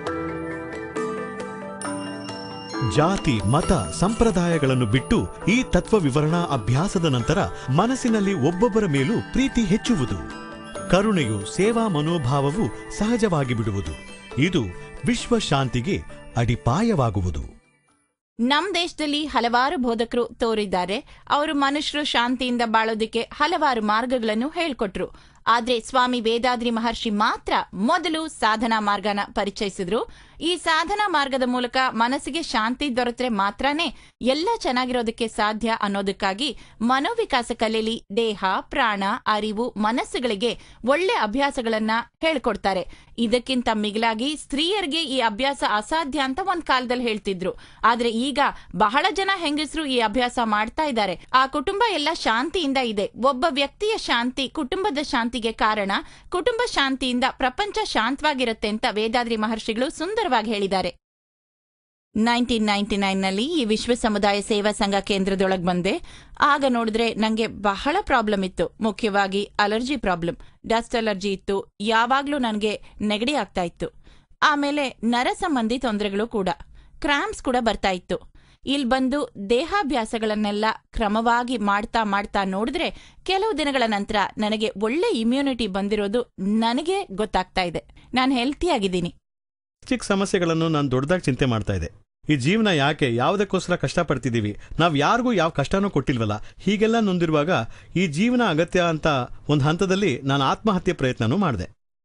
ಜಾತಿ ಮತ ಸಂಪ್ರದಾಯಗಳನ್ನು ಬಿಟ್ಟು ಈ ತತ್ವ ವಿವರಣಾ ಅಭ್ಯಾಸದ ನಂತರ ಮನಸ್ಸಿನಲ್ಲಿ ಒಬ್ಬೊಬ್ಬರ ಮೇಲೂ ಪ್ರೀತಿ ಹೆಚ್ಚುವುದು ಕರುಣೆಯು ಸೇವಾ ಮನೋಭಾವವು ಸಹಜವಾಗಿ ಬಿಡುವುದು ಇದು ವಿಶ್ವ ಶಾಂತಿಗೆ ಅಡಿಪಾಯವಾಗುವುದು ನಮ್ ದೇಶದಲ್ಲಿ ಹಲವಾರು ಬೋಧಕರು ತೋರಿದ್ದಾರೆ ಅವರು ಮನುಷ್ಯರು ಶಾಂತಿಯಿಂದ ಬಾಳೋದಕ್ಕೆ ಹಲವಾರು ಮಾರ್ಗಗಳನ್ನು ಹೇಳ್ಕೊಟ್ರು ಆದ್ರೆ ಸ್ವಾಮಿ ವೇದಾದ್ರಿ ಮಹರ್ಷಿ ಮಾತ್ರ ಮೊದಲು ಸಾಧನಾ ಮಾರ್ಗನ ಪರಿಚಯಿಸಿದ್ರು ಈ ಸಾಧನಾ ಮಾರ್ಗದ ಮೂಲಕ ಮನಸ್ಸಿಗೆ ಶಾಂತಿ ದೊರೆತರೆ ಮಾತ್ರನೇ ಎಲ್ಲ ಚೆನ್ನಾಗಿರೋದಕ್ಕೆ ಸಾಧ್ಯ ಅನ್ನೋದಕ್ಕಾಗಿ ಮನೋವಿಕಾಸ ಕಲೆಯಲ್ಲಿ ದೇಹ ಪ್ರಾಣ ಅರಿವು ಮನಸ್ಸುಗಳಿಗೆ ಒಳ್ಳೆ ಅಭ್ಯಾಸಗಳನ್ನ ಹೇಳ್ಕೊಡ್ತಾರೆ ಇದಕ್ಕಿಂತ ಮಿಗಿಲಾಗಿ ಸ್ತ್ರೀಯರಿಗೆ ಈ ಅಭ್ಯಾಸ ಅಸಾಧ್ಯ ಅಂತ ಒಂದ್ ಕಾಲದಲ್ಲಿ ಹೇಳ್ತಿದ್ರು ಆದ್ರೆ ಈಗ ಬಹಳ ಜನ ಹೆಂಗಸರು ಈ ಅಭ್ಯಾಸ ಮಾಡ್ತಾ ಇದ್ದಾರೆ ಆ ಕುಟುಂಬ ಎಲ್ಲ ಶಾಂತಿಯಿಂದ ಇದೆ ಒಬ್ಬ ವ್ಯಕ್ತಿಯ ಶಾಂತಿ ಕುಟುಂಬದ ಶಾಂತಿಗೆ ಕಾರಣ ಕುಟುಂಬ ಶಾಂತಿಯಿಂದ ಪ್ರಪಂಚ ಶಾಂತವಾಗಿರುತ್ತೆ ಅಂತ ವೇದಾದ್ರಿ ಮಹರ್ಷಿಗಳು ಸುಂದರವಾಗಿ ಹೇಳಿದ್ದಾರೆ ನೈನ್ಟೀನ್ ನೈನ್ಟಿ ನೈನ್ನಲ್ಲಿ ಈ ವಿಶ್ವ ಸಮುದಾಯ ಸೇವಾ ಸಂಘ ಕೇಂದ್ರದೊಳಗೆ ಬಂದೆ ಆಗ ನೋಡಿದ್ರೆ ನಂಗೆ ಬಹಳ ಪ್ರಾಬ್ಲಮ್ ಇತ್ತು ಮುಖ್ಯವಾಗಿ ಅಲರ್ಜಿ ಪ್ರಾಬ್ಲಮ್ ಡಸ್ಟ್ ಅಲರ್ಜಿ ಇತ್ತು ಯಾವಾಗ್ಲೂ ನನಗೆ ನೆಗಡಿ ಆಗ್ತಾ ಇತ್ತು ಆಮೇಲೆ ನರ ಸಂಬಂಧಿ ತೊಂದರೆಗಳು ಕೂಡ ಕ್ರಾಂಪ್ಸ್ ಕೂಡ ಬರ್ತಾ ಇತ್ತು ಇಲ್ಲಿ ಬಂದು ದೇಹಾಭ್ಯಾಸಗಳನ್ನೆಲ್ಲ ಕ್ರಮವಾಗಿ ಮಾಡ್ತಾ ಮಾಡ್ತಾ ನೋಡಿದ್ರೆ ಕೆಲವು ದಿನಗಳ ನಂತರ ನನಗೆ ಒಳ್ಳೆ ಇಮ್ಯುನಿಟಿ ಬಂದಿರೋದು ನನಗೆ ಗೊತ್ತಾಗ್ತಾ ಇದೆ ನಾನು ಹೆಲ್ತಿ ಆಗಿದ್ದೀನಿ ಚಿಕ್ಕ ಸಮಸ್ಯೆಗಳನ್ನು ನಾನು ದೊಡ್ಡದಾಗಿ ಚಿಂತೆ ಮಾಡ್ತಾ ಇದ್ದೆ ಈ ಜೀವನ ಯಾಕೆ ಯಾವುದಕ್ಕೋಸ್ಕರ ಕಷ್ಟಪಡ್ತಿದ್ದೀವಿ ನಾವು ಯಾರಿಗೂ ಯಾವ ಕಷ್ಟನೂ ಕೊಟ್ಟಿಲ್ವಲ್ಲ ಹೀಗೆಲ್ಲ ನೊಂದಿರುವಾಗ ಈ ಜೀವನ ಅಗತ್ಯ ಅಂತ ಒಂದು ಹಂತದಲ್ಲಿ ನಾನು ಆತ್ಮಹತ್ಯೆ ಪ್ರಯತ್ನನೂ ಮಾಡಿದೆ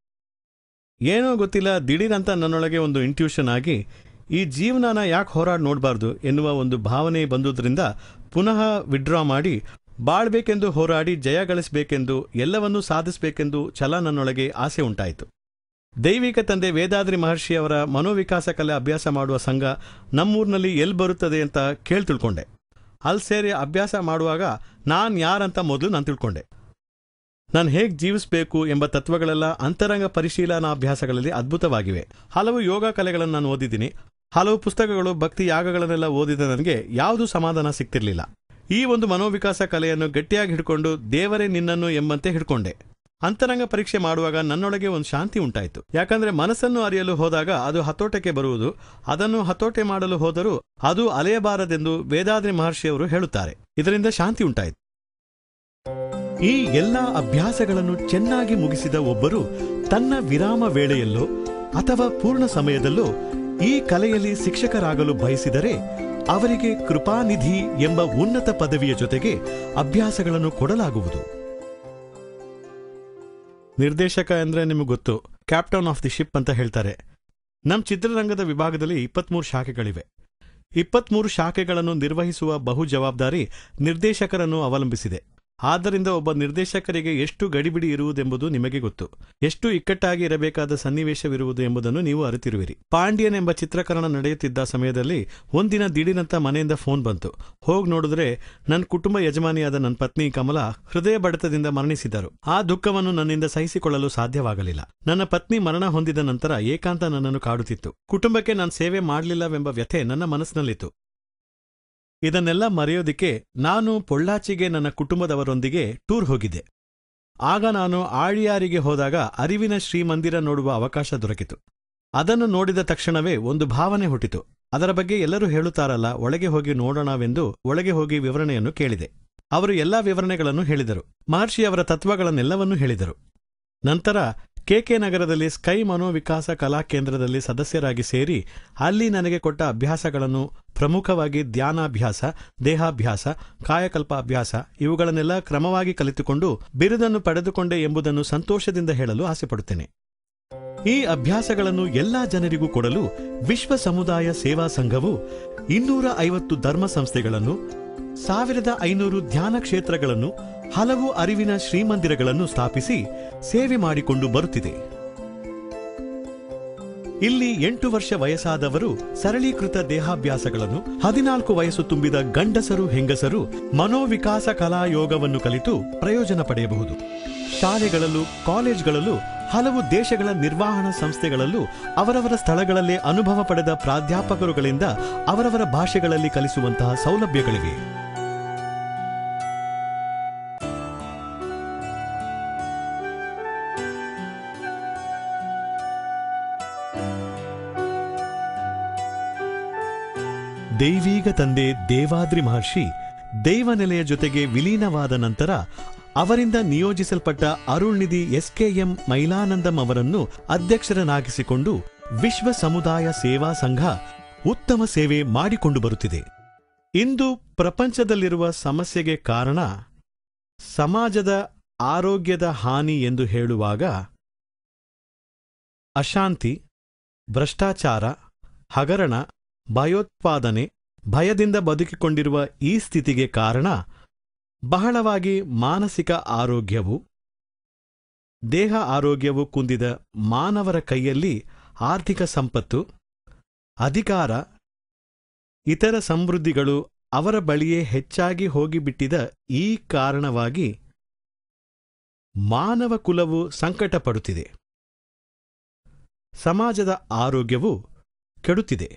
ಏನೋ ಗೊತ್ತಿಲ್ಲ ದಿಢೀರಂತ ನನ್ನೊಳಗೆ ಒಂದು ಇಂಟ್ಯೂಷನ್ ಆಗಿ ಈ ಜೀವನನ ಯಾಕೆ ಹೋರಾಡಿ ನೋಡಬಾರ್ದು ಎನ್ನುವ ಒಂದು ಭಾವನೆ ಬಂದುದರಿಂದ ಪುನಃ ವಿಡ್ರಾ ಮಾಡಿ ಬಾಳ್ಬೇಕೆಂದು ಹೋರಾಡಿ ಜಯ ಗಳಿಸಬೇಕೆಂದು ಎಲ್ಲವನ್ನೂ ಸಾಧಿಸಬೇಕೆಂದು ಛಲ ನನ್ನೊಳಗೆ ಆಸೆ ಉಂಟಾಯಿತು ದೈವಿಕ ತಂದೆ ವೇದಾದ್ರಿ ಮಹರ್ಷಿಯವರ ಮನೋವಿಕಾಸ ಕಲೆ ಅಭ್ಯಾಸ ಮಾಡುವ ಸಂಘ ನಮ್ಮೂರಿನಲ್ಲಿ ಎಲ್ಲಿ ಬರುತ್ತದೆ ಅಂತ ಕೇಳಿ ತಿಳ್ಕೊಂಡೆ ಅಲ್ಲಿ ಸೇರಿ ಅಭ್ಯಾಸ ಮಾಡುವಾಗ ನಾನು ಯಾರಂತ ಮೊದಲು ನಾನು ತಿಳ್ಕೊಂಡೆ ನಾನು ಹೇಗೆ ಜೀವಿಸಬೇಕು ಎಂಬ ತತ್ವಗಳೆಲ್ಲ ಅಂತರಂಗ ಪರಿಶೀಲನಾ ಅಭ್ಯಾಸಗಳಲ್ಲಿ ಅದ್ಭುತವಾಗಿವೆ ಹಲವು ಯೋಗ ಕಲೆಗಳನ್ನು ನಾನು ಓದಿದ್ದೀನಿ ಹಲವು ಪುಸ್ತಕಗಳು ಭಕ್ತಿ ಯಾಗಗಳನ್ನೆಲ್ಲ ಓದಿದ ನನಗೆ ಯಾವುದೂ ಸಮಾಧಾನ ಸಿಗ್ತಿರ್ಲಿಲ್ಲ ಈ ಒಂದು ಮನೋವಿಕಾಸ ಕಲೆಯನ್ನು ಗಟ್ಟಿಯಾಗಿ ಹಿಡ್ಕೊಂಡು ದೇವರೇ ನಿನ್ನನ್ನು ಎಂಬಂತೆ ಹಿಡ್ಕೊಂಡೆ ಅಂತರಂಗ ಪರೀಕ್ಷೆ ಮಾಡುವಾಗ ನನ್ನೊಳಗೆ ಒಂದು ಶಾಂತಿ ಉಂಟಾಯಿತು ಯಾಕಂದ್ರೆ ಮನಸ್ಸನ್ನು ಅರಿಯಲು ಹೋದಾಗ ಅದು ಹತೋಟಕ್ಕೆ ಬರುವುದು ಅದನ್ನು ಹತೋಟೆ ಮಾಡಲು ಹೋದರೂ ಅದು ಅಲೆಯಬಾರದೆಂದು ವೇದಾದ್ರಿ ಮಹರ್ಷಿಯವರು ಹೇಳುತ್ತಾರೆ ಇದರಿಂದ ಶಾಂತಿ ಉಂಟಾಯಿತು ಈ ಎಲ್ಲಾ ಅಭ್ಯಾಸಗಳನ್ನು ಚೆನ್ನಾಗಿ ಮುಗಿಸಿದ ಒಬ್ಬರು ತನ್ನ ವಿರಾಮ ವೇಳೆಯಲ್ಲೋ ಅಥವಾ ಪೂರ್ಣ ಸಮಯದಲ್ಲೋ ಈ ಕಲೆಯಲ್ಲಿ ಶಿಕ್ಷಕರಾಗಲು ಬಯಸಿದರೆ ಅವರಿಗೆ ಕೃಪಾನಿಧಿ ಎಂಬ ಉನ್ನತ ಪದವಿಯ ಜೊತೆಗೆ ಅಭ್ಯಾಸಗಳನ್ನು ಕೊಡಲಾಗುವುದು ನಿರ್ದೇಶಕ ಅಂದ್ರೆ ನಿಮಗೆ ಗೊತ್ತು ಕ್ಯಾಪ್ಟನ್ ಆಫ್ ದಿ ಶಿಪ್ ಅಂತ ಹೇಳ್ತಾರೆ ನಮ್ಮ ಚಿತ್ರರಂಗದ ವಿಭಾಗದಲ್ಲಿ ಇಪ್ಪತ್ಮೂರು ಶಾಖೆಗಳಿವೆ ಇಪ್ಪತ್ಮೂರು ಶಾಖೆಗಳನ್ನು ನಿರ್ವಹಿಸುವ ಬಹು ಜವಾಬ್ದಾರಿ ನಿರ್ದೇಶಕರನ್ನು ಅವಲಂಬಿಸಿದೆ ಆದ್ದರಿಂದ ಒಬ್ಬ ನಿರ್ದೇಶಕರಿಗೆ ಎಷ್ಟು ಗಡಿಬಿಡಿ ಇರುವುದೆಂಬುದು ನಿಮಗೆ ಗೊತ್ತು ಎಷ್ಟು ಇಕ್ಕಟ್ಟಾಗಿ ಇರಬೇಕಾದ ಸನ್ನಿವೇಶವಿರುವುದು ಎಂಬುದನ್ನು ನೀವು ಅರಿತಿರುವಿರಿ ಪಾಂಡ್ಯನ್ ಎಂಬ ಚಿತ್ರೀಕರಣ ನಡೆಯುತ್ತಿದ್ದ ಸಮಯದಲ್ಲಿ ಒಂದಿನ ದಿಢೀರಂತ ಮನೆಯಿಂದ ಫೋನ್ ಬಂತು ಹೋಗ್ ನೋಡಿದ್ರೆ ನನ್ನ ಕುಟುಂಬ ಯಜಮಾನಿಯಾದ ನನ್ನ ಪತ್ನಿ ಕಮಲ ಹೃದಯ ಬಡಿತದಿಂದ ಮರಣಿಸಿದರು ಆ ದುಃಖವನ್ನು ನನ್ನಿಂದ ಸಹಿಸಿಕೊಳ್ಳಲು ಸಾಧ್ಯವಾಗಲಿಲ್ಲ ನನ್ನ ಪತ್ನಿ ಮರಣ ಹೊಂದಿದ ನಂತರ ಏಕಾಂತ ನನ್ನನ್ನು ಕಾಡುತ್ತಿತ್ತು ಕುಟುಂಬಕ್ಕೆ ನಾನು ಸೇವೆ ಮಾಡಲಿಲ್ಲವೆಂಬ ವ್ಯಥೆ ನನ್ನ ಮನಸ್ಸಿನಲ್ಲಿತ್ತು ಇದನ್ನೆಲ್ಲ ಮರೆಯೋದಿಕ್ಕೆ ನಾನು ಪೊಳ್ಳಾಚಿಗೆ ನನ್ನ ಕುಟುಂಬದವರೊಂದಿಗೆ ಟೂರ್ ಹೋಗಿದ್ದೆ ಆಗ ನಾನು ಆಳಿಯಾರಿಗೆ ಹೋದಾಗ ಅರಿವಿನ ಶ್ರೀಮಂದಿರ ನೋಡುವ ಅವಕಾಶ ದೊರಕಿತು ಅದನ್ನು ನೋಡಿದ ತಕ್ಷಣವೇ ಒಂದು ಭಾವನೆ ಹುಟ್ಟಿತು ಅದರ ಬಗ್ಗೆ ಎಲ್ಲರೂ ಹೇಳುತ್ತಾರಲ್ಲ ಒಳಗೆ ಹೋಗಿ ನೋಡೋಣವೆಂದು ಒಳಗೆ ಹೋಗಿ ವಿವರಣೆಯನ್ನು ಕೇಳಿದೆ ಅವರು ಎಲ್ಲಾ ವಿವರಣೆಗಳನ್ನು ಹೇಳಿದರು ಮಹರ್ಷಿಯವರ ತತ್ವಗಳನ್ನೆಲ್ಲವನ್ನೂ ಹೇಳಿದರು ನಂತರ ಕೆಕೆ ನಗರದಲ್ಲಿ ಸ್ಕೈ ಮನೋವಿಕಾಸ ಕಲಾ ಕೇಂದ್ರದಲ್ಲಿ ಸದಸ್ಯರಾಗಿ ಸೇರಿ ಅಲ್ಲಿ ನನಗೆ ಕೊಟ್ಟ ಅಭ್ಯಾಸಗಳನ್ನು ಪ್ರಮುಖವಾಗಿ ಧ್ಯಾನಾಭ್ಯಾಸ ದೇಹಾಭ್ಯಾಸ ಕಾಯಕಲ್ಪ ಅಭ್ಯಾಸ ಇವುಗಳನ್ನೆಲ್ಲ ಕ್ರಮವಾಗಿ ಕಲಿತುಕೊಂಡು ಬಿರುದನ್ನು ಪಡೆದುಕೊಂಡೆ ಎಂಬುದನ್ನು ಸಂತೋಷದಿಂದ ಹೇಳಲು ಆಸೆಪಡುತ್ತೇನೆ ಈ ಅಭ್ಯಾಸಗಳನ್ನು ಎಲ್ಲಾ ಜನರಿಗೂ ಕೊಡಲು ವಿಶ್ವ ಸಮುದಾಯ ಸೇವಾ ಸಂಘವು ಇನ್ನೂರ ಐವತ್ತು ಧರ್ಮ ಸಂಸ್ಥೆಗಳನ್ನು ಸಾವಿರದ ಐನೂರು ಧ್ಯಾನ ಕ್ಷೇತ್ರಗಳನ್ನು ಹಲವು ಅರಿವಿನ ಶ್ರೀಮಂದಿರಗಳನ್ನು ಸ್ಥಾಪಿಸಿ ಸೇವೆ ಮಾಡಿಕೊಂಡು ಬರುತ್ತಿದೆ ಇಲ್ಲಿ ಎಂಟು ವರ್ಷ ವಯಸ್ಸಾದವರು ಸರಳೀಕೃತ ದೇಹಾಭ್ಯಾಸಗಳನ್ನು ಹದಿನಾಲ್ಕು ವಯಸ್ಸು ತುಂಬಿದ ಗಂಡಸರು ಹೆಂಗಸರು ಮನೋವಿಕಾಸ ಕಲಾ ಯೋಗವನ್ನು ಕಲಿತು ಪ್ರಯೋಜನ ಪಡೆಯಬಹುದು ಶಾಲೆಗಳಲ್ಲೂ ಕಾಲೇಜ್ಗಳಲ್ಲೂ ಹಲವು ದೇಶಗಳ ನಿರ್ವಹಣಾ ಸಂಸ್ಥೆಗಳಲ್ಲೂ ಅವರವರ ಸ್ಥಳಗಳಲ್ಲೇ ಅನುಭವ ಪಡೆದ ಪ್ರಾಧ್ಯಾಪಕರುಗಳಿಂದ ಅವರವರ ಭಾಷೆಗಳಲ್ಲಿ ಕಲಿಸುವಂತಹ ಸೌಲಭ್ಯಗಳಿವೆ ದೈವೀಗ ತಂದೆ ದೇವಾದ್ರಿ ಮಹರ್ಷಿ ದೈವನೆಲೆಯ ಜೊತೆಗೆ ವಿಲೀನವಾದ ನಂತರ ಅವರಿಂದ ನಿಯೋಜಿಸಲ್ಪಟ್ಟ ಅರುಳ್ನಿಧಿ ಎಸ್ಕೆಎಂ ಮೈಲಾನಂದಂ ಅವರನ್ನು ಅಧ್ಯಕ್ಷರನ್ನಾಗಿಸಿಕೊಂಡು ವಿಶ್ವ ಸಮುದಾಯ ಸೇವಾ ಸಂಘ ಉತ್ತಮ ಸೇವೆ ಮಾಡಿಕೊಂಡು ಬರುತ್ತಿದೆ ಇಂದು ಪ್ರಪಂಚದಲ್ಲಿರುವ ಸಮಸ್ಯೆಗೆ ಕಾರಣ ಸಮಾಜದ ಆರೋಗ್ಯದ ಹಾನಿ ಎಂದು ಹೇಳುವಾಗ ಅಶಾಂತಿ ಭ್ರಷ್ಟಾಚಾರ ಹಗರಣ ಭಯೋತ್ಪಾದನೆ ಭಯದಿಂದ ಬದುಕಿಕೊಂಡಿರುವ ಈ ಸ್ಥಿತಿಗೆ ಕಾರಣ ಬಹಳವಾಗಿ ಮಾನಸಿಕ ಆರೋಗ್ಯವು ದೇಹ ಆರೋಗ್ಯವು ಕುಂದಿದ ಮಾನವರ ಕೈಯಲ್ಲಿ ಆರ್ಥಿಕ ಸಂಪತ್ತು ಅಧಿಕಾರ ಇತರ ಸಮೃದ್ಧಿಗಳು ಅವರ ಬಳಿಯೇ ಹೆಚ್ಚಾಗಿ ಹೋಗಿಬಿಟ್ಟಿದ ಈ ಕಾರಣವಾಗಿ ಮಾನವ ಕುಲವು ಸಂಕಟ ಪಡುತ್ತಿದೆ ಸಮಾಜದ ಆರೋಗ್ಯವು ಕೆಡುತ್ತಿದೆ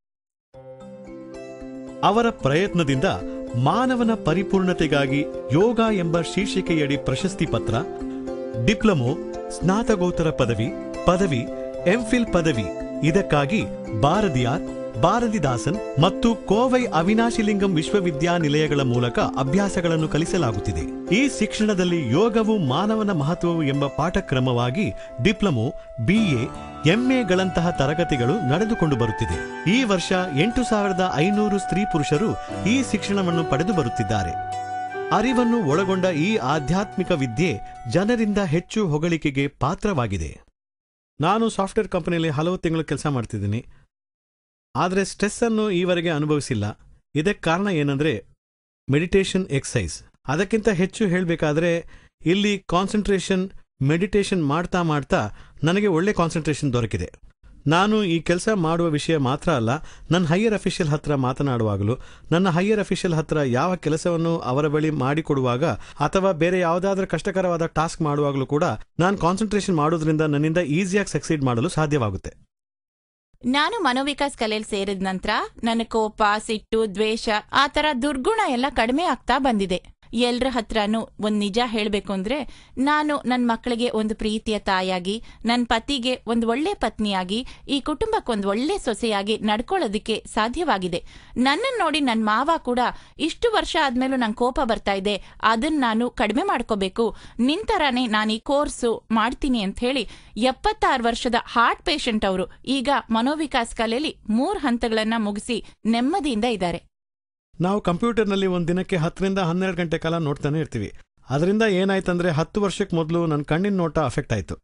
ಅವರ ಪ್ರಯತ್ನದಿಂದ ಮಾನವನ ಪರಿಪೂರ್ಣತೆಗಾಗಿ ಯೋಗ ಎಂಬ ಶೀರ್ಷಿಕೆಯಡಿ ಪ್ರಶಸ್ತಿ ಪತ್ರ ಡಿಪ್ಲೊಮೊ ಸ್ನಾತಕೋತ್ತರ ಪದವಿ ಪದವಿ ಎಂಫಿಲ್ ಪದವಿ ಇದಕ್ಕಾಗಿ ಭಾರದಿಯಾರ್ ಭಾರತಿದಾಸನ್ ಮತ್ತು ಕೋವೈ ಅವಿನಾಶಿಲಿಂಗಂ ವಿಶ್ವವಿದ್ಯಾನಿಲಯಗಳ ಮೂಲಕ ಅಭ್ಯಾಸಗಳನ್ನು ಕಲಿಸಲಾಗುತ್ತಿದೆ ಈ ಶಿಕ್ಷಣದಲ್ಲಿ ಯೋಗವು ಮಾನವನ ಮಹತ್ವವು ಎಂಬ ಪಾಠಕ್ರಮವಾಗಿ ಡಿಪ್ಲೊಮೊ ಬಿಎ ಎಂಎಗಳಂತಹ ತರಗತಿಗಳು ನಡೆದುಕೊಂಡು ಬರುತ್ತಿದೆ ಈ ವರ್ಷ ಎಂಟು ಸಾವಿರದ ಐನೂರು ಸ್ತ್ರೀ ಪುರುಷರು ಈ ಶಿಕ್ಷಣವನ್ನು ಪಡೆದು ಬರುತ್ತಿದ್ದಾರೆ ಅರಿವನ್ನು ಒಳಗೊಂಡ ಈ ಆಧ್ಯಾತ್ಮಿಕ ವಿದ್ಯೆ ಜನರಿಂದ ಹೆಚ್ಚು ಹೊಗಳಿಕೆಗೆ ಪಾತ್ರವಾಗಿದೆ ನಾನು ಸಾಫ್ಟ್ವೇರ್ ಕಂಪನಿಯಲ್ಲಿ ಹಲವು ತಿಂಗಳು ಕೆಲಸ ಮಾಡ್ತಿದ್ದೀನಿ ಆದರೆ ಸ್ಟ್ರೆಸ್ ಅನ್ನು ಈವರೆಗೆ ಅನುಭವಿಸಿಲ್ಲ ಇದಕ್ಕೆ ಕಾರಣ ಏನಂದ್ರೆ ಮೆಡಿಟೇಷನ್ ಎಕ್ಸೈಸ್ ಅದಕ್ಕಿಂತ ಹೆಚ್ಚು ಹೇಳಬೇಕಾದ್ರೆ ಇಲ್ಲಿ ಕಾನ್ಸಂಟ್ರೇಷನ್ ಮೆಡಿಟೇಷನ್ ಮಾಡ್ತಾ ಮಾಡ್ತಾ ನನಗೆ ಒಳ್ಳೆ ಕಾನ್ಸಂಟ್ರೇಷನ್ ದೊರಕಿದೆ ನಾನು ಈ ಕೆಲಸ ಮಾಡುವ ವಿಷಯ ಮಾತ್ರ ಅಲ್ಲ ನನ್ನ ಹೈಯರ್ ಅಫಿಷಿಯಲ್ ಹತ್ರ ಮಾತನಾಡುವಾಗಲೂ ನನ್ನ ಹೈಯರ್ ಅಫಿಷಿಯಲ್ ಹತ್ರ ಯಾವ ಕೆಲಸವನ್ನು ಅವರ ಬಳಿ ಮಾಡಿಕೊಡುವಾಗ ಅಥವಾ ಬೇರೆ ಯಾವುದಾದ್ರೂ ಕಷ್ಟಕರವಾದ ಟಾಸ್ಕ್ ಮಾಡುವಾಗಲೂ ಕೂಡ ನಾನು ಕಾನ್ಸಂಟ್ರೇಷನ್ ಮಾಡೋದ್ರಿಂದ ನನ್ನಿಂದ ಈಸಿಯಾಗಿ ಸಕ್ಸೀಡ್ ಮಾಡಲು ಸಾಧ್ಯವಾಗುತ್ತೆ ನಾನು ಮನೋವಿಕಾಸ್ ಕಲೆಯಲ್ಲಿ ಸೇರಿದ ನಂತರ ನನ್ನ ಕೋಪ ಸಿಟ್ಟು ದ್ವೇಷ ಆ ತರ ದುರ್ಗುಣ ಎಲ್ಲ ಕಡಿಮೆ ಆಗ್ತಾ ಬಂದಿದೆ ಎಲ್ರ ಹತ್ರನೂ ಒಂದ್ ನಿಜ ಹೇಳ್ಬೇಕು ಅಂದ್ರೆ ನಾನು ನನ್ನ ಮಕ್ಕಳಿಗೆ ಒಂದು ಪ್ರೀತಿಯ ತಾಯಾಗಿ ನನ್ನ ಪತಿಗೆ ಒಂದು ಒಳ್ಳೆ ಪತ್ನಿಯಾಗಿ ಈ ಕುಟುಂಬಕ್ಕೊಂದು ಒಳ್ಳೆ ಸೊಸೆಯಾಗಿ ನಡ್ಕೊಳ್ಳೋದಕ್ಕೆ ಸಾಧ್ಯವಾಗಿದೆ ನನ್ನನ್ನು ನೋಡಿ ನನ್ನ ಮಾವ ಕೂಡ ಇಷ್ಟು ವರ್ಷ ಆದ್ಮೇಲೂ ನಂಗೆ ಕೋಪ ಬರ್ತಾ ಇದೆ ಅದನ್ನ ನಾನು ಕಡಿಮೆ ಮಾಡ್ಕೋಬೇಕು ನಿಂತರಾನೇ ನಾನು ಈ ಕೋರ್ಸು ಮಾಡ್ತೀನಿ ಅಂತ ಹೇಳಿ ಎಪ್ಪತ್ತಾರು ವರ್ಷದ ಹಾರ್ಟ್ ಪೇಷಂಟ್ ಅವರು ಈಗ ಮನೋವಿಕಾಸ್ ಕಲೆಯಲ್ಲಿ ಮೂರ್ ಹಂತಗಳನ್ನ ಮುಗಿಸಿ ನೆಮ್ಮದಿಯಿಂದ ಇದ್ದಾರೆ ನಾವು ಕಂಪ್ಯೂಟರ್ನಲ್ಲಿ ಒಂದು ದಿನಕ್ಕೆ ಹತ್ತರಿಂದ ಹನ್ನೆರಡು ಗಂಟೆ ಕಾಲ ನೋಡ್ತಾನೆ ಇರ್ತೀವಿ ಅದರಿಂದ ಏನಾಯ್ತಂದ್ರೆ ಹತ್ತು ವರ್ಷಕ್ಕೆ ಮೊದಲು ನನ್ನ ಕಣ್ಣಿನ ನೋಟ ಅಫೆಕ್ಟ್ ಆಯಿತು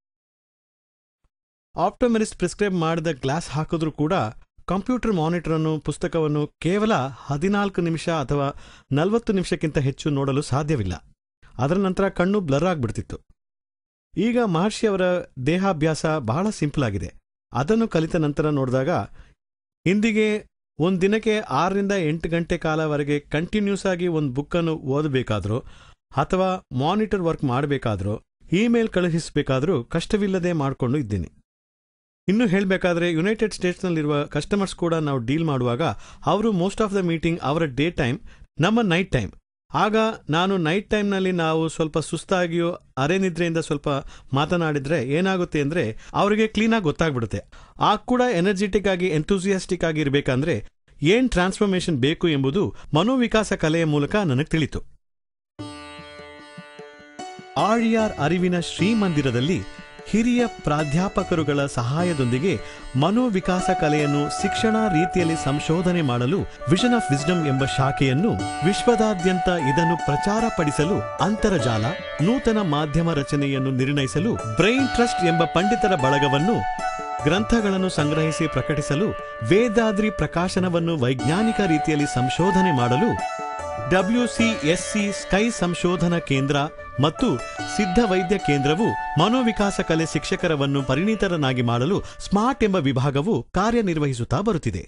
ಆಪ್ಟೋಮೆರಿಸ್ಟ್ ಪ್ರಿಸ್ಕ್ರೈಬ್ ಮಾಡಿದ ಗ್ಲಾಸ್ ಹಾಕಿದ್ರೂ ಕೂಡ ಕಂಪ್ಯೂಟರ್ ಮಾನಿಟರ್ ಅನ್ನು ಪುಸ್ತಕವನ್ನು ಕೇವಲ ಹದಿನಾಲ್ಕು ನಿಮಿಷ ಅಥವಾ ನಲವತ್ತು ನಿಮಿಷಕ್ಕಿಂತ ಹೆಚ್ಚು ನೋಡಲು ಸಾಧ್ಯವಿಲ್ಲ ಅದರ ನಂತರ ಕಣ್ಣು ಬ್ಲರ್ ಆಗ್ಬಿಡ್ತಿತ್ತು ಈಗ ಮಹರ್ಷಿ ಅವರ ದೇಹಾಭ್ಯಾಸ ಬಹಳ ಸಿಂಪಲ್ ಆಗಿದೆ ಅದನ್ನು ಕಲಿತ ನಂತರ ನೋಡಿದಾಗ ಇಂದಿಗೆ ಒಂದು ದಿನಕ್ಕೆ ಆರರಿಂದ ಎಂಟು ಗಂಟೆ ಕಾಲವರೆಗೆ ಕಂಟಿನ್ಯೂಸ್ ಆಗಿ ಒಂದು ಬುಕ್ಕನ್ನು ಓದಬೇಕಾದ್ರೂ ಅಥವಾ ಮಾನಿಟರ್ ವರ್ಕ್ ಮಾಡಬೇಕಾದ್ರೂ ಇಮೇಲ್ ಕಳುಹಿಸಬೇಕಾದ್ರೂ ಕಷ್ಟವಿಲ್ಲದೆ ಮಾಡಿಕೊಂಡು ಇದ್ದೀನಿ ಇನ್ನು ಹೇಳಬೇಕಾದ್ರೆ ಯುನೈಟೆಡ್ ಸ್ಟೇಟ್ಸ್ನಲ್ಲಿರುವ ಕಸ್ಟಮರ್ಸ್ ಕೂಡ ನಾವು ಡೀಲ್ ಮಾಡುವಾಗ ಅವರು ಮೋಸ್ಟ್ ಆಫ್ ದ ಮೀಟಿಂಗ್ ಅವರ ಡೇ ಟೈಮ್ ನಮ್ಮ ನೈಟ್ ಟೈಮ್ ಆಗ ನಾನು ನೈಟ್ ಟೈಮ್ನಲ್ಲಿ ನಾವು ಸ್ವಲ್ಪ ಸುಸ್ತಾಗಿಯೋ ಅರೆನಿದ್ರೆಯಿಂದ ಸ್ವಲ್ಪ ಮಾತನಾಡಿದ್ರೆ ಏನಾಗುತ್ತೆ ಅಂದ್ರೆ ಅವರಿಗೆ ಕ್ಲೀನಾಗಿ ಗೊತ್ತಾಗ್ಬಿಡುತ್ತೆ ಆಗ ಕೂಡ ಎನರ್ಜೆಟಿಕ್ ಆಗಿ ಎಂಥೂಸಿಯಾಸ್ಟಿಕ್ ಆಗಿ ಇರಬೇಕಂದ್ರೆ ಏನ್ ಟ್ರಾನ್ಸ್ಫಾರ್ಮೇಶನ್ ಬೇಕು ಎಂಬುದು ಮನೋವಿಕಾಸ ಕಲೆಯ ಮೂಲಕ ನನಗೆ ತಿಳಿತು ಆಳಿಯಾರ್ ಅರಿವಿನ ಶ್ರೀಮಂದಿರದಲ್ಲಿ ಹಿರಿಯ ಪ್ರಾಧ್ಯಾಪಕರುಗಳ ಸಹಾಯದೊಂದಿಗೆ ಮನೋವಿಕಾಸ ಕಲೆಯನ್ನು ಶಿಕ್ಷಣ ರೀತಿಯಲ್ಲಿ ಸಂಶೋಧನೆ ಮಾಡಲು ವಿಷನ್ ಆಫ್ ವಿಸ್ಡಮ್ ಎಂಬ ಶಾಖೆಯನ್ನು ವಿಶ್ವದಾದ್ಯಂತ ಇದನ್ನು ಪ್ರಚಾರಪಡಿಸಲು ಅಂತರ್ಜಾಲ ನೂತನ ಮಾಧ್ಯಮ ರಚನೆಯನ್ನು ನಿರ್ಣಯಿಸಲು ಬ್ರೈನ್ ಟ್ರಸ್ಟ್ ಎಂಬ ಪಂಡಿತರ ಬಳಗವನ್ನು ಗ್ರಂಥಗಳನ್ನು ಸಂಗ್ರಹಿಸಿ ಪ್ರಕಟಿಸಲು ವೇದಾದ್ರಿ ಪ್ರಕಾಶನವನ್ನು ವೈಜ್ಞಾನಿಕ ರೀತಿಯಲ್ಲಿ ಸಂಶೋಧನೆ ಮಾಡಲು ಡಬ್ಲ್ಯೂಸಿಎಸ್ಸಿ ಸ್ಕೈ ಸಂಶೋಧನಾ ಕೇಂದ್ರ ಮತ್ತು ಸಿದ್ಧ ವೈದ್ಯ ಕೇಂದ್ರವು ಮನೋವಿಕಾಸ ಕಲೆ ಶಿಕ್ಷಕರವನ್ನು ಪರಿಣಿತರನ್ನಾಗಿ ಮಾಡಲು ಸ್ಮಾರ್ಟ್ ಎಂಬ ವಿಭಾಗವು ಕಾರ್ಯನಿರ್ವಹಿಸುತ್ತಾ ಬರುತ್ತಿದೆ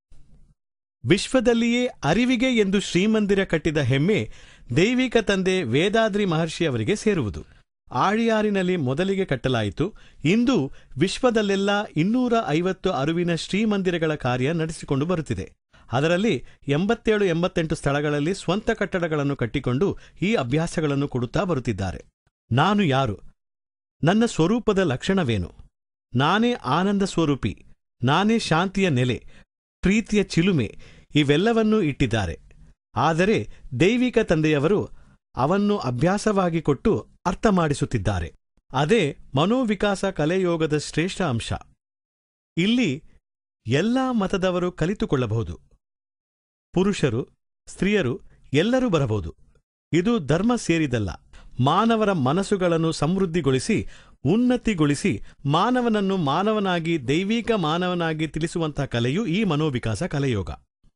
ವಿಶ್ವದಲ್ಲಿಯೇ ಅರಿವಿಗೆ ಎಂದು ಶ್ರೀಮಂದಿರ ಕಟ್ಟಿದ ಹೆಮ್ಮೆ ದೈವಿಕ ತಂದೆ ವೇದಾದ್ರಿ ಮಹರ್ಷಿಯವರಿಗೆ ಸೇರುವುದು ಆಳಿಯಾರಿನಲ್ಲಿ ಮೊದಲಿಗೆ ಕಟ್ಟಲಾಯಿತು ಇಂದು ವಿಶ್ವದಲ್ಲೆಲ್ಲ ಇನ್ನೂರ ಐವತ್ತು ಅರಿವಿನ ಶ್ರೀಮಂದಿರಗಳ ಕಾರ್ಯ ನಡೆಸಿಕೊಂಡು ಬರುತ್ತಿದೆ ಅದರಲ್ಲಿ ಎಂಬತ್ತೇಳು ಎಂಬತ್ತೆಂಟು ಸ್ಥಳಗಳಲ್ಲಿ ಸ್ವಂತ ಕಟ್ಟಡಗಳನ್ನು ಕಟ್ಟಿಕೊಂಡು ಈ ಅಭ್ಯಾಸಗಳನ್ನು ಕೊಡುತ್ತಾ ಬರುತ್ತಿದ್ದಾರೆ ನಾನು ಯಾರು ನನ್ನ ಸ್ವರೂಪದ ಲಕ್ಷಣವೇನು ನಾನೇ ಆನಂದ ಸ್ವರೂಪಿ ನಾನೇ ಶಾಂತಿಯ ನೆಲೆ ಪ್ರೀತಿಯ ಚಿಲುಮೆ ಇವೆಲ್ಲವನ್ನೂ ಇಟ್ಟಿದ್ದಾರೆ ಆದರೆ ದೈವಿಕ ತಂದೆಯವರು ಅವನ್ನು ಅಭ್ಯಾಸವಾಗಿ ಕೊಟ್ಟು ಅರ್ಥ ಮಾಡಿಸುತ್ತಿದ್ದಾರೆ ಅದೇ ಮನೋವಿಕಾಸ ಕಲೆಯೋಗದ ಶ್ರೇಷ್ಠ ಅಂಶ ಇಲ್ಲಿ ಎಲ್ಲಾ ಮತದವರು ಕಲಿತುಕೊಳ್ಳಬಹುದು ಪುರುಷರು ಸ್ತ್ರೀಯರು ಎಲ್ಲರೂ ಬರಬಹುದು ಇದು ಧರ್ಮ ಸೇರಿದಲ್ಲ ಮಾನವರ ಮನಸ್ಸುಗಳನ್ನು ಸಮೃದ್ಧಿಗೊಳಿಸಿ ಉನ್ನತಿಗೊಳಿಸಿ ಮಾನವನನ್ನು ಮಾನವನಾಗಿ ದೈವಿಕ ಮಾನವನಾಗಿ ತಿಳಿಸುವಂತಹ ಕಲೆಯು ಈ ಮನೋವಿಕಾಸ ಕಲೆಯೋಗ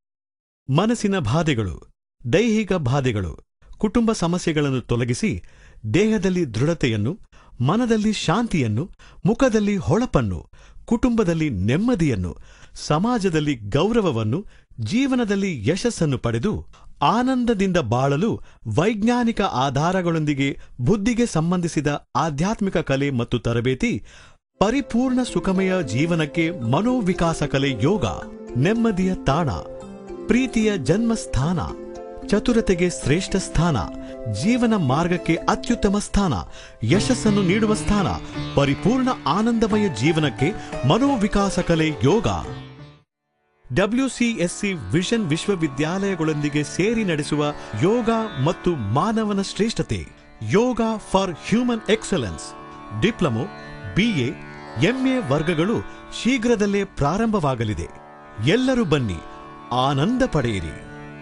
ಮನಸ್ಸಿನ ಬಾಧೆಗಳು ದೈಹಿಕ ಬಾಧೆಗಳು ಕುಟುಂಬ ಸಮಸ್ಯೆಗಳನ್ನು ತೊಲಗಿಸಿ ದೇಹದಲ್ಲಿ ದೃಢತೆಯನ್ನು ಮನದಲ್ಲಿ ಶಾಂತಿಯನ್ನು ಮುಖದಲ್ಲಿ ಹೊಳಪನ್ನು ಕುಟುಂಬದಲ್ಲಿ ನೆಮ್ಮದಿಯನ್ನು ಸಮಾಜದಲ್ಲಿ ಗೌರವವನ್ನು ಜೀವನದಲ್ಲಿ ಯಶಸ್ಸನ್ನು ಪಡೆದು ಆನಂದದಿಂದ ಬಾಳಲು ವೈಜ್ಞಾನಿಕ ಆಧಾರಗಳೊಂದಿಗೆ ಬುದ್ಧಿಗೆ ಸಂಬಂಧಿಸಿದ ಆಧ್ಯಾತ್ಮಿಕ ಕಲೆ ಮತ್ತು ತರಬೇತಿ ಪರಿಪೂರ್ಣ ಸುಖಮಯ ಜೀವನಕ್ಕೆ ಮನೋವಿಕಾಸ ಕಲೆ ಯೋಗ ನೆಮ್ಮದಿಯ ತಾಣ ಪ್ರೀತಿಯ ಜನ್ಮಸ್ಥಾನ ಚತುರತೆಗೆ ಶ್ರೇಷ್ಠ ಸ್ಥಾನ ಜೀವನ ಮಾರ್ಗಕ್ಕೆ ಅತ್ಯುತ್ತಮ ಸ್ಥಾನ ಯಶಸ್ಸನ್ನು ನೀಡುವ ಸ್ಥಾನ ಪರಿಪೂರ್ಣ ಆನಂದಮಯ ಜೀವನಕ್ಕೆ ಮನೋವಿಕಾಸ ಕಲೆ ಯೋಗ ಡಬ್ಲ್ಯೂಸಿಎಸ್ಸಿ ವಿಷನ್ ವಿಶ್ವವಿದ್ಯಾಲಯಗಳೊಂದಿಗೆ ಸೇರಿ ನಡೆಸುವ ಯೋಗ ಮತ್ತು ಮಾನವನ ಶ್ರೇಷ್ಠತೆ yoga for human excellence diploma BA MA ವರ್ಗಗಳು ಶೀಘ್ರದಲ್ಲೇ ಪ್ರಾರಂಭವಾಗಲಿದೆ ಎಲ್ಲರೂ ಬನ್ನಿ ಆನಂದ ಪಡೆಯಿರಿ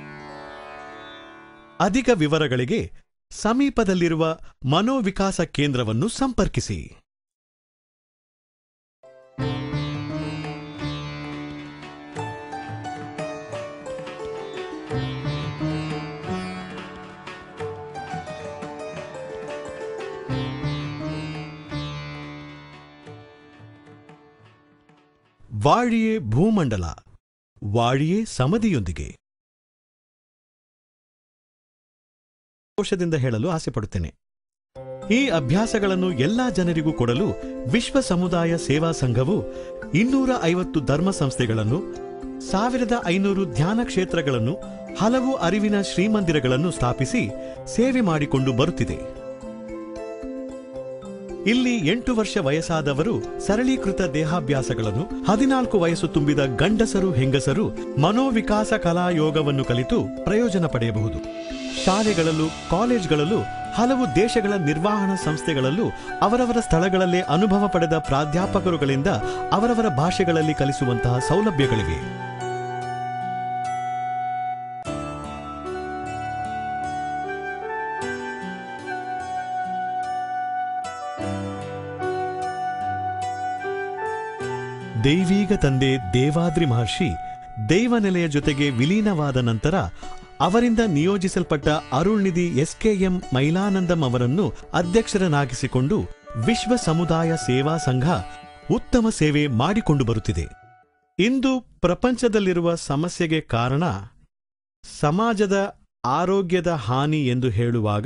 ಅಧಿಕ ವಿವರಗಳಿಗೆ ಸಮೀಪದಲ್ಲಿರುವ ಮನೋವಿಕಾಸ ಕೇಂದ್ರವನ್ನು ಸಂಪರ್ಕಿಸಿ ವಾಳಿಯೇ ಭೂಮಂಡಲ ವಾಳಿಯೇ ಸಮಧಿಯೊಂದಿಗೆ ಸಂತೋಷದಿಂದ ಹೇಳಲು ಆಸೆಪಡುತ್ತೇನೆ ಈ ಅಭ್ಯಾಸಗಳನ್ನು ಎಲ್ಲಾ ಜನರಿಗೂ ಕೊಡಲು ವಿಶ್ವ ಸಮುದಾಯ ಸೇವಾ ಸಂಘವು ಇನ್ನೂರ ಐವತ್ತು ಧರ್ಮ ಸಂಸ್ಥೆಗಳನ್ನು ಸಾವಿರದ ಐನೂರು ಧ್ಯಾನ ಕ್ಷೇತ್ರಗಳನ್ನು ಹಲವು ಅರಿವಿನ ಶ್ರೀಮಂದಿರಗಳನ್ನು ಸ್ಥಾಪಿಸಿ ಸೇವೆ ಮಾಡಿಕೊಂಡು ಬರುತ್ತಿದೆ ಇಲ್ಲಿ ಎಂಟು ವರ್ಷ ವಯಸ್ಸಾದವರು ಸರಳೀಕೃತ ದೇಹಾಭ್ಯಾಸಗಳನ್ನು ಹದಿನಾಲ್ಕು ವಯಸ್ಸು ತುಂಬಿದ ಗಂಡಸರು ಹೆಂಗಸರು ಮನೋವಿಕಾಸ ಕಲಾ ಯೋಗವನ್ನು ಕಲಿತು ಪ್ರಯೋಜನ ಪಡೆಯಬಹುದು ಶಾಲೆಗಳಲ್ಲೂ ಕಾಲೇಜ್ಗಳಲ್ಲೂ ಹಲವು ದೇಶಗಳ ನಿರ್ವಹಣಾ ಸಂಸ್ಥೆಗಳಲ್ಲೂ ಅವರವರ ಸ್ಥಳಗಳಲ್ಲೇ ಅನುಭವ ಪಡೆದ ಪ್ರಾಧ್ಯಾಪಕರುಗಳಿಂದ ಅವರವರ ಭಾಷೆಗಳಲ್ಲಿ ಕಲಿಸುವಂತಹ ಸೌಲಭ್ಯಗಳಿವೆ ದೈವೀಗ ತಂದೆ ದೇವಾದ್ರಿ ಮಹರ್ಷಿ ದೈವನೆಲೆಯ ಜೊತೆಗೆ ವಿಲೀನವಾದ ನಂತರ ಅವರಿಂದ ನಿಯೋಜಿಸಲ್ಪಟ್ಟ ಅರುಳ್ನಿಧಿ ಎಸ್ಕೆಎಂ ಮೈಲಾನಂದಂ ಅವರನ್ನು ಅಧ್ಯಕ್ಷರನ್ನಾಗಿಸಿಕೊಂಡು ವಿಶ್ವ ಸಮುದಾಯ ಸೇವಾ ಸಂಘ ಉತ್ತಮ ಸೇವೆ ಮಾಡಿಕೊಂಡು ಬರುತ್ತಿದೆ ಇಂದು ಪ್ರಪಂಚದಲ್ಲಿರುವ ಸಮಸ್ಯೆಗೆ ಕಾರಣ ಸಮಾಜದ ಆರೋಗ್ಯದ ಹಾನಿ ಎಂದು ಹೇಳುವಾಗ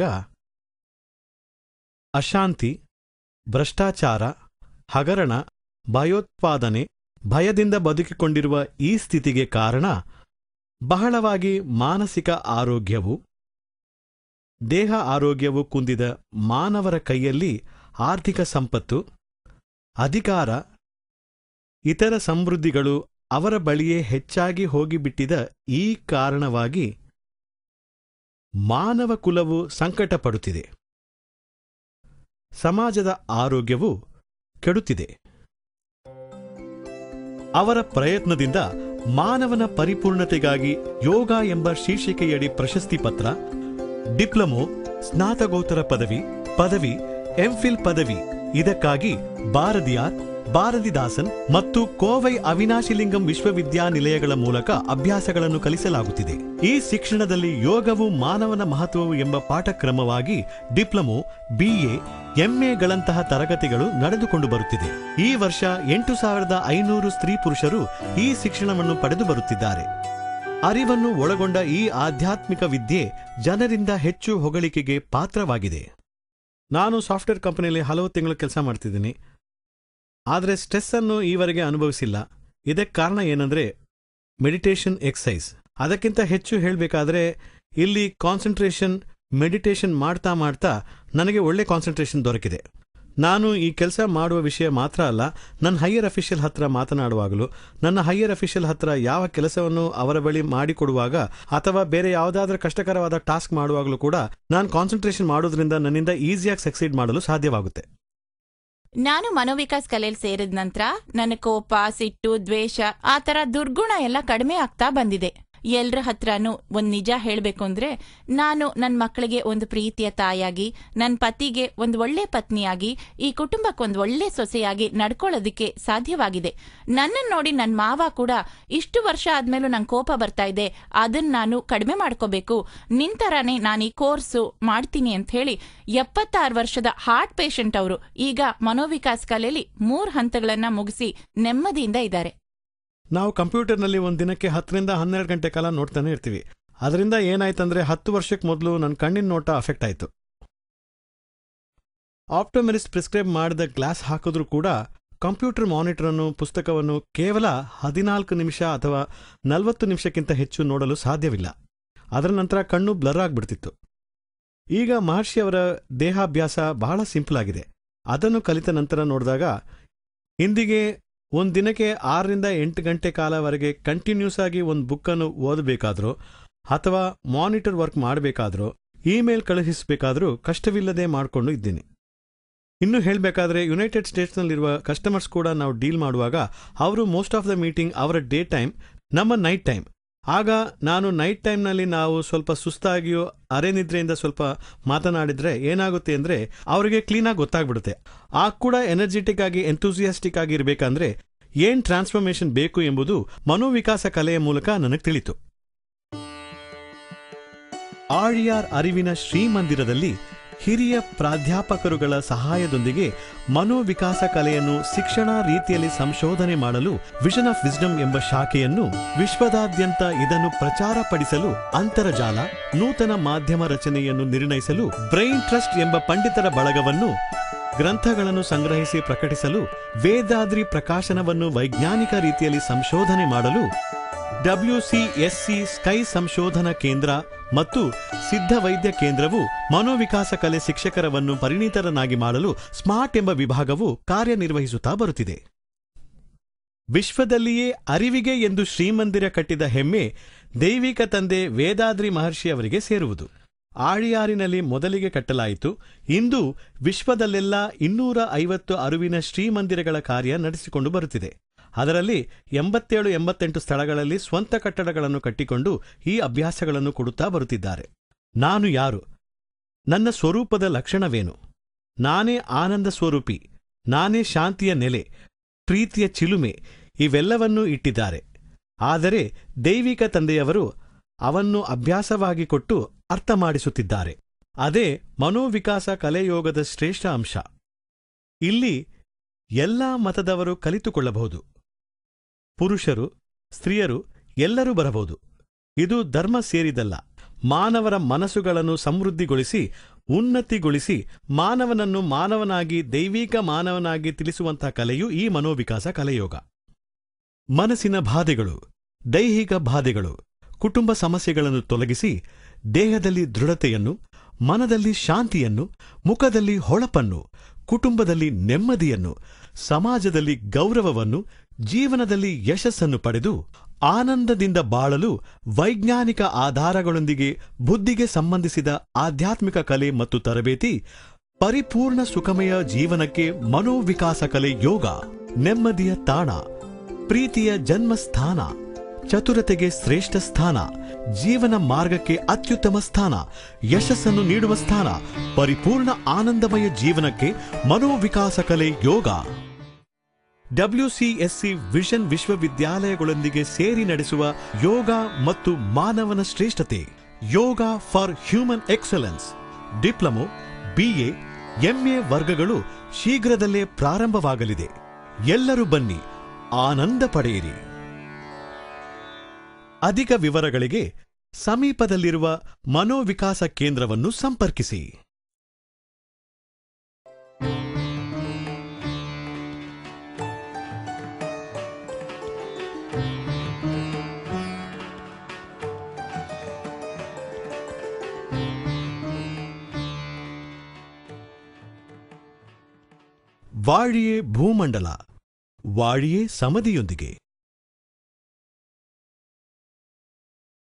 ಅಶಾಂತಿ ಭ್ರಷ್ಟಾಚಾರ ಹಗರಣ ಭಯೋತ್ಪಾದನೆ ಭಯದಿಂದ ಬದುಕಿಕೊಂಡಿರುವ ಈ ಸ್ಥಿತಿಗೆ ಕಾರಣ ಬಹಳವಾಗಿ ಮಾನಸಿಕ ಆರೋಗ್ಯವು ದೇಹ ಆರೋಗ್ಯವು ಕುಂದಿದ ಮಾನವರ ಕೈಯಲ್ಲಿ ಆರ್ಥಿಕ ಸಂಪತ್ತು ಅಧಿಕಾರ ಇತರ ಸಮೃದ್ಧಿಗಳು ಅವರ ಬಳಿಯೇ ಹೆಚ್ಚಾಗಿ ಹೋಗಿಬಿಟ್ಟಿದ ಈ ಕಾರಣವಾಗಿ ಮಾನವ ಕುಲವು ಸಂಕಟಪಡುತ್ತಿದೆ ಸಮಾಜದ ಆರೋಗ್ಯವು ಕೆಡುತ್ತಿದೆ ಅವರ ಪ್ರಯತ್ನದಿಂದ ಮಾನವನ ಪರಿಪೂರ್ಣತೆಗಾಗಿ ಯೋಗ ಎಂಬ ಶೀರ್ಷಿಕೆಯಡಿ ಪ್ರಶಸ್ತಿ ಪತ್ರ ಡಿಪ್ಲೊಮೊ ಸ್ನಾತಕೋತ್ತರ ಪದವಿ ಪದವಿ ಎಂಫಿಲ್ ಪದವಿ ಇದಕ್ಕಾಗಿ ಭಾರದಿಯಾರ್ ಭಾರತಿದಾಸನ್ ಮತ್ತು ಕೋವೈ ಅವಿನಾಶಿಲಿಂಗಂ ವಿಶ್ವವಿದ್ಯಾನಿಲಯಗಳ ಮೂಲಕ ಅಭ್ಯಾಸಗಳನ್ನು ಕಲಿಸಲಾಗುತ್ತಿದೆ ಈ ಶಿಕ್ಷಣದಲ್ಲಿ ಯೋಗವು ಮಾನವನ ಮಹತ್ವವು ಎಂಬ ಪಾಠಕ್ರಮವಾಗಿ ಡಿಪ್ಲೊಮೊ ಬಿಎ ಎಂಎಗಳಂತಹ ತರಗತಿಗಳು ನಡೆದುಕೊಂಡು ಬರುತ್ತಿದೆ ಈ ವರ್ಷ ಎಂಟು ಸಾವಿರದ ಐನೂರು ಸ್ತ್ರೀ ಪುರುಷರು ಈ ಶಿಕ್ಷಣವನ್ನು ಪಡೆದು ಬರುತ್ತಿದ್ದಾರೆ ಅರಿವನ್ನು ಒಳಗೊಂಡ ಈ ಆಧ್ಯಾತ್ಮಿಕ ವಿದ್ಯೆ ಜನರಿಂದ ಹೆಚ್ಚು ಹೊಗಳಿಕೆಗೆ ಪಾತ್ರವಾಗಿದೆ ನಾನು ಸಾಫ್ಟ್ವೇರ್ ಕಂಪನಿಯಲ್ಲಿ ಹಲವು ತಿಂಗಳು ಕೆಲಸ ಮಾಡ್ತಿದ್ದೀನಿ ಆದರೆ ಸ್ಟ್ರೆಸ್ ಅನ್ನು ಈವರೆಗೆ ಅನುಭವಿಸಿಲ್ಲ ಇದಕ್ಕೆ ಕಾರಣ ಏನಂದ್ರೆ ಮೆಡಿಟೇಷನ್ ಎಕ್ಸೈಸ್ ಅದಕ್ಕಿಂತ ಹೆಚ್ಚು ಹೇಳಬೇಕಾದ್ರೆ ಇಲ್ಲಿ ಕಾನ್ಸಂಟ್ರೇಷನ್ ಮೆಡಿಟೇಷನ್ ಮಾಡ್ತಾ ಮಾಡ್ತಾ ನನಗೆ ಒಳ್ಳೆ ಕಾನ್ಸಂಟ್ರೇಷನ್ ದೊರಕಿದೆ ನಾನು ಈ ಕೆಲಸ ಮಾಡುವ ವಿಷಯ ಮಾತ್ರ ಅಲ್ಲ ನನ್ನ ಹೈಯರ್ ಅಫಿಷಿಯಲ್ ಹತ್ರ ಮಾತನಾಡುವಾಗಲೂ ನನ್ನ ಹೈಯರ್ ಅಫಿಷಿಯಲ್ ಹತ್ರ ಯಾವ ಕೆಲಸವನ್ನು ಅವರ ಬಳಿ ಮಾಡಿಕೊಡುವಾಗ ಅಥವಾ ಬೇರೆ ಯಾವುದಾದ್ರೂ ಕಷ್ಟಕರವಾದ ಟಾಸ್ಕ್ ಮಾಡುವಾಗಲೂ ಕೂಡ ನಾನು ಕಾನ್ಸಂಟ್ರೇಷನ್ ಮಾಡೋದ್ರಿಂದ ನನ್ನಿಂದ ಈಸಿಯಾಗಿ ಸಕ್ಸೀಡ್ ಮಾಡಲು ಸಾಧ್ಯವಾಗುತ್ತೆ ನಾನು ಮನೋವಿಕಾಸ್ ಕಲೆಯಲ್ಲಿ ಸೇರಿದ ನಂತರ ನನ್ನ ಕೋಪ ಸಿಟ್ಟು ದ್ವೇಷ ಆ ತರ ದುರ್ಗುಣ ಎಲ್ಲ ಕಡಿಮೆ ಆಗ್ತಾ ಬಂದಿದೆ ಎಲ್ರ ಹತ್ರನೂ ಒಂದ್ ನಿಜ ಹೇಳ್ಬೇಕು ಅಂದ್ರೆ ನಾನು ನನ್ನ ಮಕ್ಕಳಿಗೆ ಒಂದು ಪ್ರೀತಿಯ ತಾಯಾಗಿ ನನ್ನ ಪತಿಗೆ ಒಂದು ಒಳ್ಳೆ ಪತ್ನಿಯಾಗಿ ಈ ಕುಟುಂಬಕ್ಕೆ ಒಂದು ಒಳ್ಳೆ ಸೊಸೆಯಾಗಿ ನಡ್ಕೊಳ್ಳೋದಕ್ಕೆ ಸಾಧ್ಯವಾಗಿದೆ ನನ್ನನ್ನು ನೋಡಿ ನನ್ನ ಮಾವ ಕೂಡ ಇಷ್ಟು ವರ್ಷ ಆದ್ಮೇಲೂ ನಂಗೆ ಕೋಪ ಬರ್ತಾ ಇದೆ ಅದನ್ನ ನಾನು ಕಡಿಮೆ ಮಾಡ್ಕೋಬೇಕು ನಿಂತರಾನೇ ನಾನು ಈ ಕೋರ್ಸು ಮಾಡ್ತೀನಿ ಅಂತ ಹೇಳಿ ಎಪ್ಪತ್ತಾರು ವರ್ಷದ ಹಾರ್ಟ್ ಪೇಷಂಟ್ ಅವರು ಈಗ ಮನೋವಿಕಾಸ್ ಕಲೆಯಲ್ಲಿ ಮೂರ್ ಹಂತಗಳನ್ನ ಮುಗಿಸಿ ನೆಮ್ಮದಿಯಿಂದ ಇದ್ದಾರೆ ನಾವು ಕಂಪ್ಯೂಟರ್ನಲ್ಲಿ ಒಂದು ದಿನಕ್ಕೆ ಹತ್ತರಿಂದ ಹನ್ನೆರಡು ಗಂಟೆ ಕಾಲ ನೋಡ್ತಾನೆ ಇರ್ತೀವಿ ಅದರಿಂದ ಏನಾಯ್ತಂದ್ರೆ ಹತ್ತು ವರ್ಷಕ್ಕೆ ಮೊದಲು ನನ್ನ ಕಣ್ಣಿನ ನೋಟ ಅಫೆಕ್ಟ್ ಆಯಿತು ಆಪ್ಟೋಮೆರಿಸ್ಟ್ ಪ್ರಿಸ್ಕ್ರೈಬ್ ಮಾಡಿದ ಗ್ಲಾಸ್ ಹಾಕಿದ್ರೂ ಕೂಡ ಕಂಪ್ಯೂಟರ್ ಮಾನಿಟರ್ ಅನ್ನು ಪುಸ್ತಕವನ್ನು ಕೇವಲ ಹದಿನಾಲ್ಕು ನಿಮಿಷ ಅಥವಾ ನಲವತ್ತು ನಿಮಿಷಕ್ಕಿಂತ ಹೆಚ್ಚು ನೋಡಲು ಸಾಧ್ಯವಿಲ್ಲ ಅದರ ನಂತರ ಕಣ್ಣು ಬ್ಲರ್ ಆಗ್ಬಿಡ್ತಿತ್ತು ಈಗ ಮಹರ್ಷಿ ಅವರ ದೇಹಾಭ್ಯಾಸ ಬಹಳ ಸಿಂಪಲ್ ಆಗಿದೆ ಅದನ್ನು ಕಲಿತ ನಂತರ ನೋಡಿದಾಗ ಇಂದಿಗೆ ಒಂದು ದಿನಕ್ಕೆ ಆರರಿಂದ ಎಂಟು ಗಂಟೆ ಕಾಲವರೆಗೆ ಕಂಟಿನ್ಯೂಸ್ ಆಗಿ ಒಂದು ಬುಕ್ಕನ್ನು ಓದಬೇಕಾದ್ರೋ ಅಥವಾ ಮಾನಿಟರ್ ವರ್ಕ್ ಮಾಡಬೇಕಾದ್ರೋ ಇಮೇಲ್ ಕಳುಹಿಸಬೇಕಾದ್ರೂ ಕಷ್ಟವಿಲ್ಲದೆ ಮಾಡಿಕೊಂಡು ಇದ್ದೀನಿ ಇನ್ನು ಹೇಳಬೇಕಾದ್ರೆ ಯುನೈಟೆಡ್ ಸ್ಟೇಟ್ಸ್ನಲ್ಲಿರುವ ಕಸ್ಟಮರ್ಸ್ ಕೂಡ ನಾವು ಡೀಲ್ ಮಾಡುವಾಗ ಅವರು ಮೋಸ್ಟ್ ಆಫ್ ದ ಮೀಟಿಂಗ್ ಅವರ ಡೇ ಟೈಮ್ ನಮ್ಮ ನೈಟ್ ಟೈಮ್ ಆಗ ನಾನು ನೈಟ್ ಟೈಮ್ನಲ್ಲಿ ನಾವು ಸ್ವಲ್ಪ ಸುಸ್ತಾಗಿಯೋ ಅರೆನಿದ್ರೆಯಿಂದ ಸ್ವಲ್ಪ ಮಾತನಾಡಿದ್ರೆ ಏನಾಗುತ್ತೆ ಅಂದ್ರೆ ಅವರಿಗೆ ಕ್ಲೀನಾಗಿ ಗೊತ್ತಾಗ್ಬಿಡುತ್ತೆ ಆಗ ಕೂಡ ಎನರ್ಜೆಟಿಕ್ ಆಗಿ ಎಂತೂಸಿಯಾಸ್ಟಿಕ್ ಆಗಿ ಇರಬೇಕಂದ್ರೆ ಏನ್ ಟ್ರಾನ್ಸ್ಫಾರ್ಮೇಶನ್ ಬೇಕು ಎಂಬುದು ಮನೋವಿಕಾಸ ಕಲೆಯ ಮೂಲಕ ನನಗೆ ತಿಳಿತು ಆಳಿಯಾರ್ ಅರಿವಿನ ಶ್ರೀಮಂದಿರದಲ್ಲಿ ಹಿರಿಯ ಪ್ರಾಧ್ಯಾಪಕರುಗಳ ಸಹಾಯದೊಂದಿಗೆ ಮನೋವಿಕಾಸ ಕಲೆಯನ್ನು ಶಿಕ್ಷಣ ರೀತಿಯಲ್ಲಿ ಸಂಶೋಧನೆ ಮಾಡಲು ವಿಷನ್ ಆಫ್ ವಿಸ್ಡಮ್ ಎಂಬ ಶಾಖೆಯನ್ನು ವಿಶ್ವದಾದ್ಯಂತ ಇದನ್ನು ಪ್ರಚಾರಪಡಿಸಲು ಅಂತರ್ಜಾಲ ನೂತನ ಮಾಧ್ಯಮ ರಚನೆಯನ್ನು ನಿರ್ಣಯಿಸಲು ಬ್ರೈನ್ ಟ್ರಸ್ಟ್ ಎಂಬ ಪಂಡಿತರ ಬಳಗವನ್ನು ಗ್ರಂಥಗಳನ್ನು ಸಂಗ್ರಹಿಸಿ ಪ್ರಕಟಿಸಲು ವೇದಾದ್ರಿ ಪ್ರಕಾಶನವನ್ನು ವೈಜ್ಞಾನಿಕ ರೀತಿಯಲ್ಲಿ ಸಂಶೋಧನೆ ಮಾಡಲು ಡಬ್ಲ್ಯೂಸಿಎಸ್ಸಿ ಸ್ಕೈ ಸಂಶೋಧನಾ ಕೇಂದ್ರ ಮತ್ತು ಸಿದ್ಧ ವೈದ್ಯ ಕೇಂದ್ರವು ಮನೋವಿಕಾಸ ಕಲೆ ಶಿಕ್ಷಕರವನ್ನು ಪರಿಣಿತರನ್ನಾಗಿ ಮಾಡಲು ಸ್ಮಾರ್ಟ್ ಎಂಬ ವಿಭಾಗವು ಕಾರ್ಯನಿರ್ವಹಿಸುತ್ತಾ ಬರುತ್ತಿದೆ ವಿಶ್ವದಲ್ಲಿಯೇ ಅರಿವಿಗೆ ಎಂದು ಶ್ರೀಮಂದಿರ ಕಟ್ಟಿದ ಹೆಮ್ಮೆ ದೈವಿಕ ತಂದೆ ವೇದಾದ್ರಿ ಮಹರ್ಷಿ ಅವರಿಗೆ ಸೇರುವುದು ಆಳಿಯಾರಿನಲ್ಲಿ ಮೊದಲಿಗೆ ಕಟ್ಟಲಾಯಿತು ಇಂದು ವಿಶ್ವದಲ್ಲೆಲ್ಲ ಇನ್ನೂರ ಐವತ್ತು ಅರಿವಿನ ಶ್ರೀಮಂದಿರಗಳ ಕಾರ್ಯ ನಡೆಸಿಕೊಂಡು ಬರುತ್ತಿದೆ ಅದರಲ್ಲಿ ಎಂಬತ್ತೇಳು ಎಂಬತ್ತೆಂಟು ಸ್ಥಳಗಳಲ್ಲಿ ಸ್ವಂತ ಕಟ್ಟಡಗಳನ್ನು ಕಟ್ಟಿಕೊಂಡು ಈ ಅಭ್ಯಾಸಗಳನ್ನು ಕೊಡುತ್ತಾ ಬರುತ್ತಿದ್ದಾರೆ ನಾನು ಯಾರು ನನ್ನ ಸ್ವರೂಪದ ಲಕ್ಷಣವೇನು ನಾನೇ ಆನಂದ ಸ್ವರೂಪಿ ನಾನೇ ಶಾಂತಿಯ ನೆಲೆ ಪ್ರೀತಿಯ ಚಿಲುಮೆ ಇವೆಲ್ಲವನ್ನೂ ಇಟ್ಟಿದ್ದಾರೆ ಆದರೆ ದೈವಿಕ ತಂದೆಯವರು ಅವನ್ನು ಅಭ್ಯಾಸವಾಗಿ ಕೊಟ್ಟು ಅರ್ಥ ಮಾಡಿಸುತ್ತಿದ್ದಾರೆ ಅದೇ ಮನೋವಿಕಾಸ ಕಲೆಯೋಗದ ಶ್ರೇಷ್ಠ ಅಂಶ ಇಲ್ಲಿ ಎಲ್ಲಾ ಮತದವರು ಕಲಿತುಕೊಳ್ಳಬಹುದು ಪುರುಷರು ಸ್ತ್ರೀಯರು ಎಲ್ಲರೂ ಬರಬಹುದು ಇದು ಧರ್ಮ ಸೇರಿದಲ್ಲ ಮಾನವರ ಮನಸ್ಸುಗಳನ್ನು ಸಮೃದ್ಧಿಗೊಳಿಸಿ ಉನ್ನತಿಗೊಳಿಸಿ ಮಾನವನನ್ನು ಮಾನವನಾಗಿ ದೈವಿಕ ಮಾನವನಾಗಿ ತಿಳಿಸುವಂತಹ ಕಲೆಯು ಈ ಮನೋವಿಕಾಸ ಕಲೆಯೋಗ ಮನಸ್ಸಿನ ಬಾಧೆಗಳು ದೈಹಿಕ ಬಾಧೆಗಳು ಕುಟುಂಬ ಸಮಸ್ಯೆಗಳನ್ನು ತೊಲಗಿಸಿ ದೇಹದಲ್ಲಿ ದೃಢತೆಯನ್ನು ಮನದಲ್ಲಿ ಶಾಂತಿಯನ್ನು ಮುಖದಲ್ಲಿ ಹೊಳಪನ್ನು ಕುಟುಂಬದಲ್ಲಿ ನೆಮ್ಮದಿಯನ್ನು ಸಮಾಜದಲ್ಲಿ ಗೌರವವನ್ನು ಜೀವನದಲ್ಲಿ ಯಶಸ್ಸನ್ನು ಪಡೆದು ಆನಂದದಿಂದ ಬಾಳಲು ವೈಜ್ಞಾನಿಕ ಆಧಾರಗಳೊಂದಿಗೆ ಬುದ್ಧಿಗೆ ಸಂಬಂಧಿಸಿದ ಆಧ್ಯಾತ್ಮಿಕ ಕಲೆ ಮತ್ತು ತರಬೇತಿ ಪರಿಪೂರ್ಣ ಸುಖಮಯ ಜೀವನಕ್ಕೆ ಮನೋವಿಕಾಸ ಕಲೆ ಯೋಗ ನೆಮ್ಮದಿಯ ತಾಣ ಪ್ರೀತಿಯ ಜನ್ಮಸ್ಥಾನ ಚತುರತೆಗೆ ಶ್ರೇಷ್ಠ ಸ್ಥಾನ ಜೀವನ ಮಾರ್ಗಕ್ಕೆ ಅತ್ಯುತ್ತಮ ಸ್ಥಾನ ಯಶಸ್ಸನ್ನು ನೀಡುವ ಸ್ಥಾನ ಪರಿಪೂರ್ಣ ಆನಂದಮಯ ಜೀವನಕ್ಕೆ ಮನೋವಿಕಾಸ ಕಲೆ ಯೋಗ ಡಬ್ಲ್ಯೂಸಿಎಸ್ಸಿ ವಿಷನ್ ವಿಶ್ವವಿದ್ಯಾಲಯಗಳೊಂದಿಗೆ ಸೇರಿ ನಡೆಸುವ ಯೋಗ ಮತ್ತು ಮಾನವನ ಶ್ರೇಷ್ಠತೆ yoga for human excellence diploma BA MA ವರ್ಗಗಳು ಶೀಘ್ರದಲ್ಲೇ ಪ್ರಾರಂಭವಾಗಲಿದೆ ಎಲ್ಲರೂ ಬನ್ನಿ ಆನಂದ ಪಡೆಯಿರಿ ಅಧಿಕ ವಿವರಗಳಿಗೆ ಸಮೀಪದಲ್ಲಿರುವ ಮನೋವಿಕಾಸ ಕೇಂದ್ರವನ್ನು ಸಂಪರ್ಕಿಸಿ ವಾಳಿಯೇ ಭೂಮಂಡಲ ವಾಳಿಯೇ ಸಮದಿಯೊಂದಿಗೆ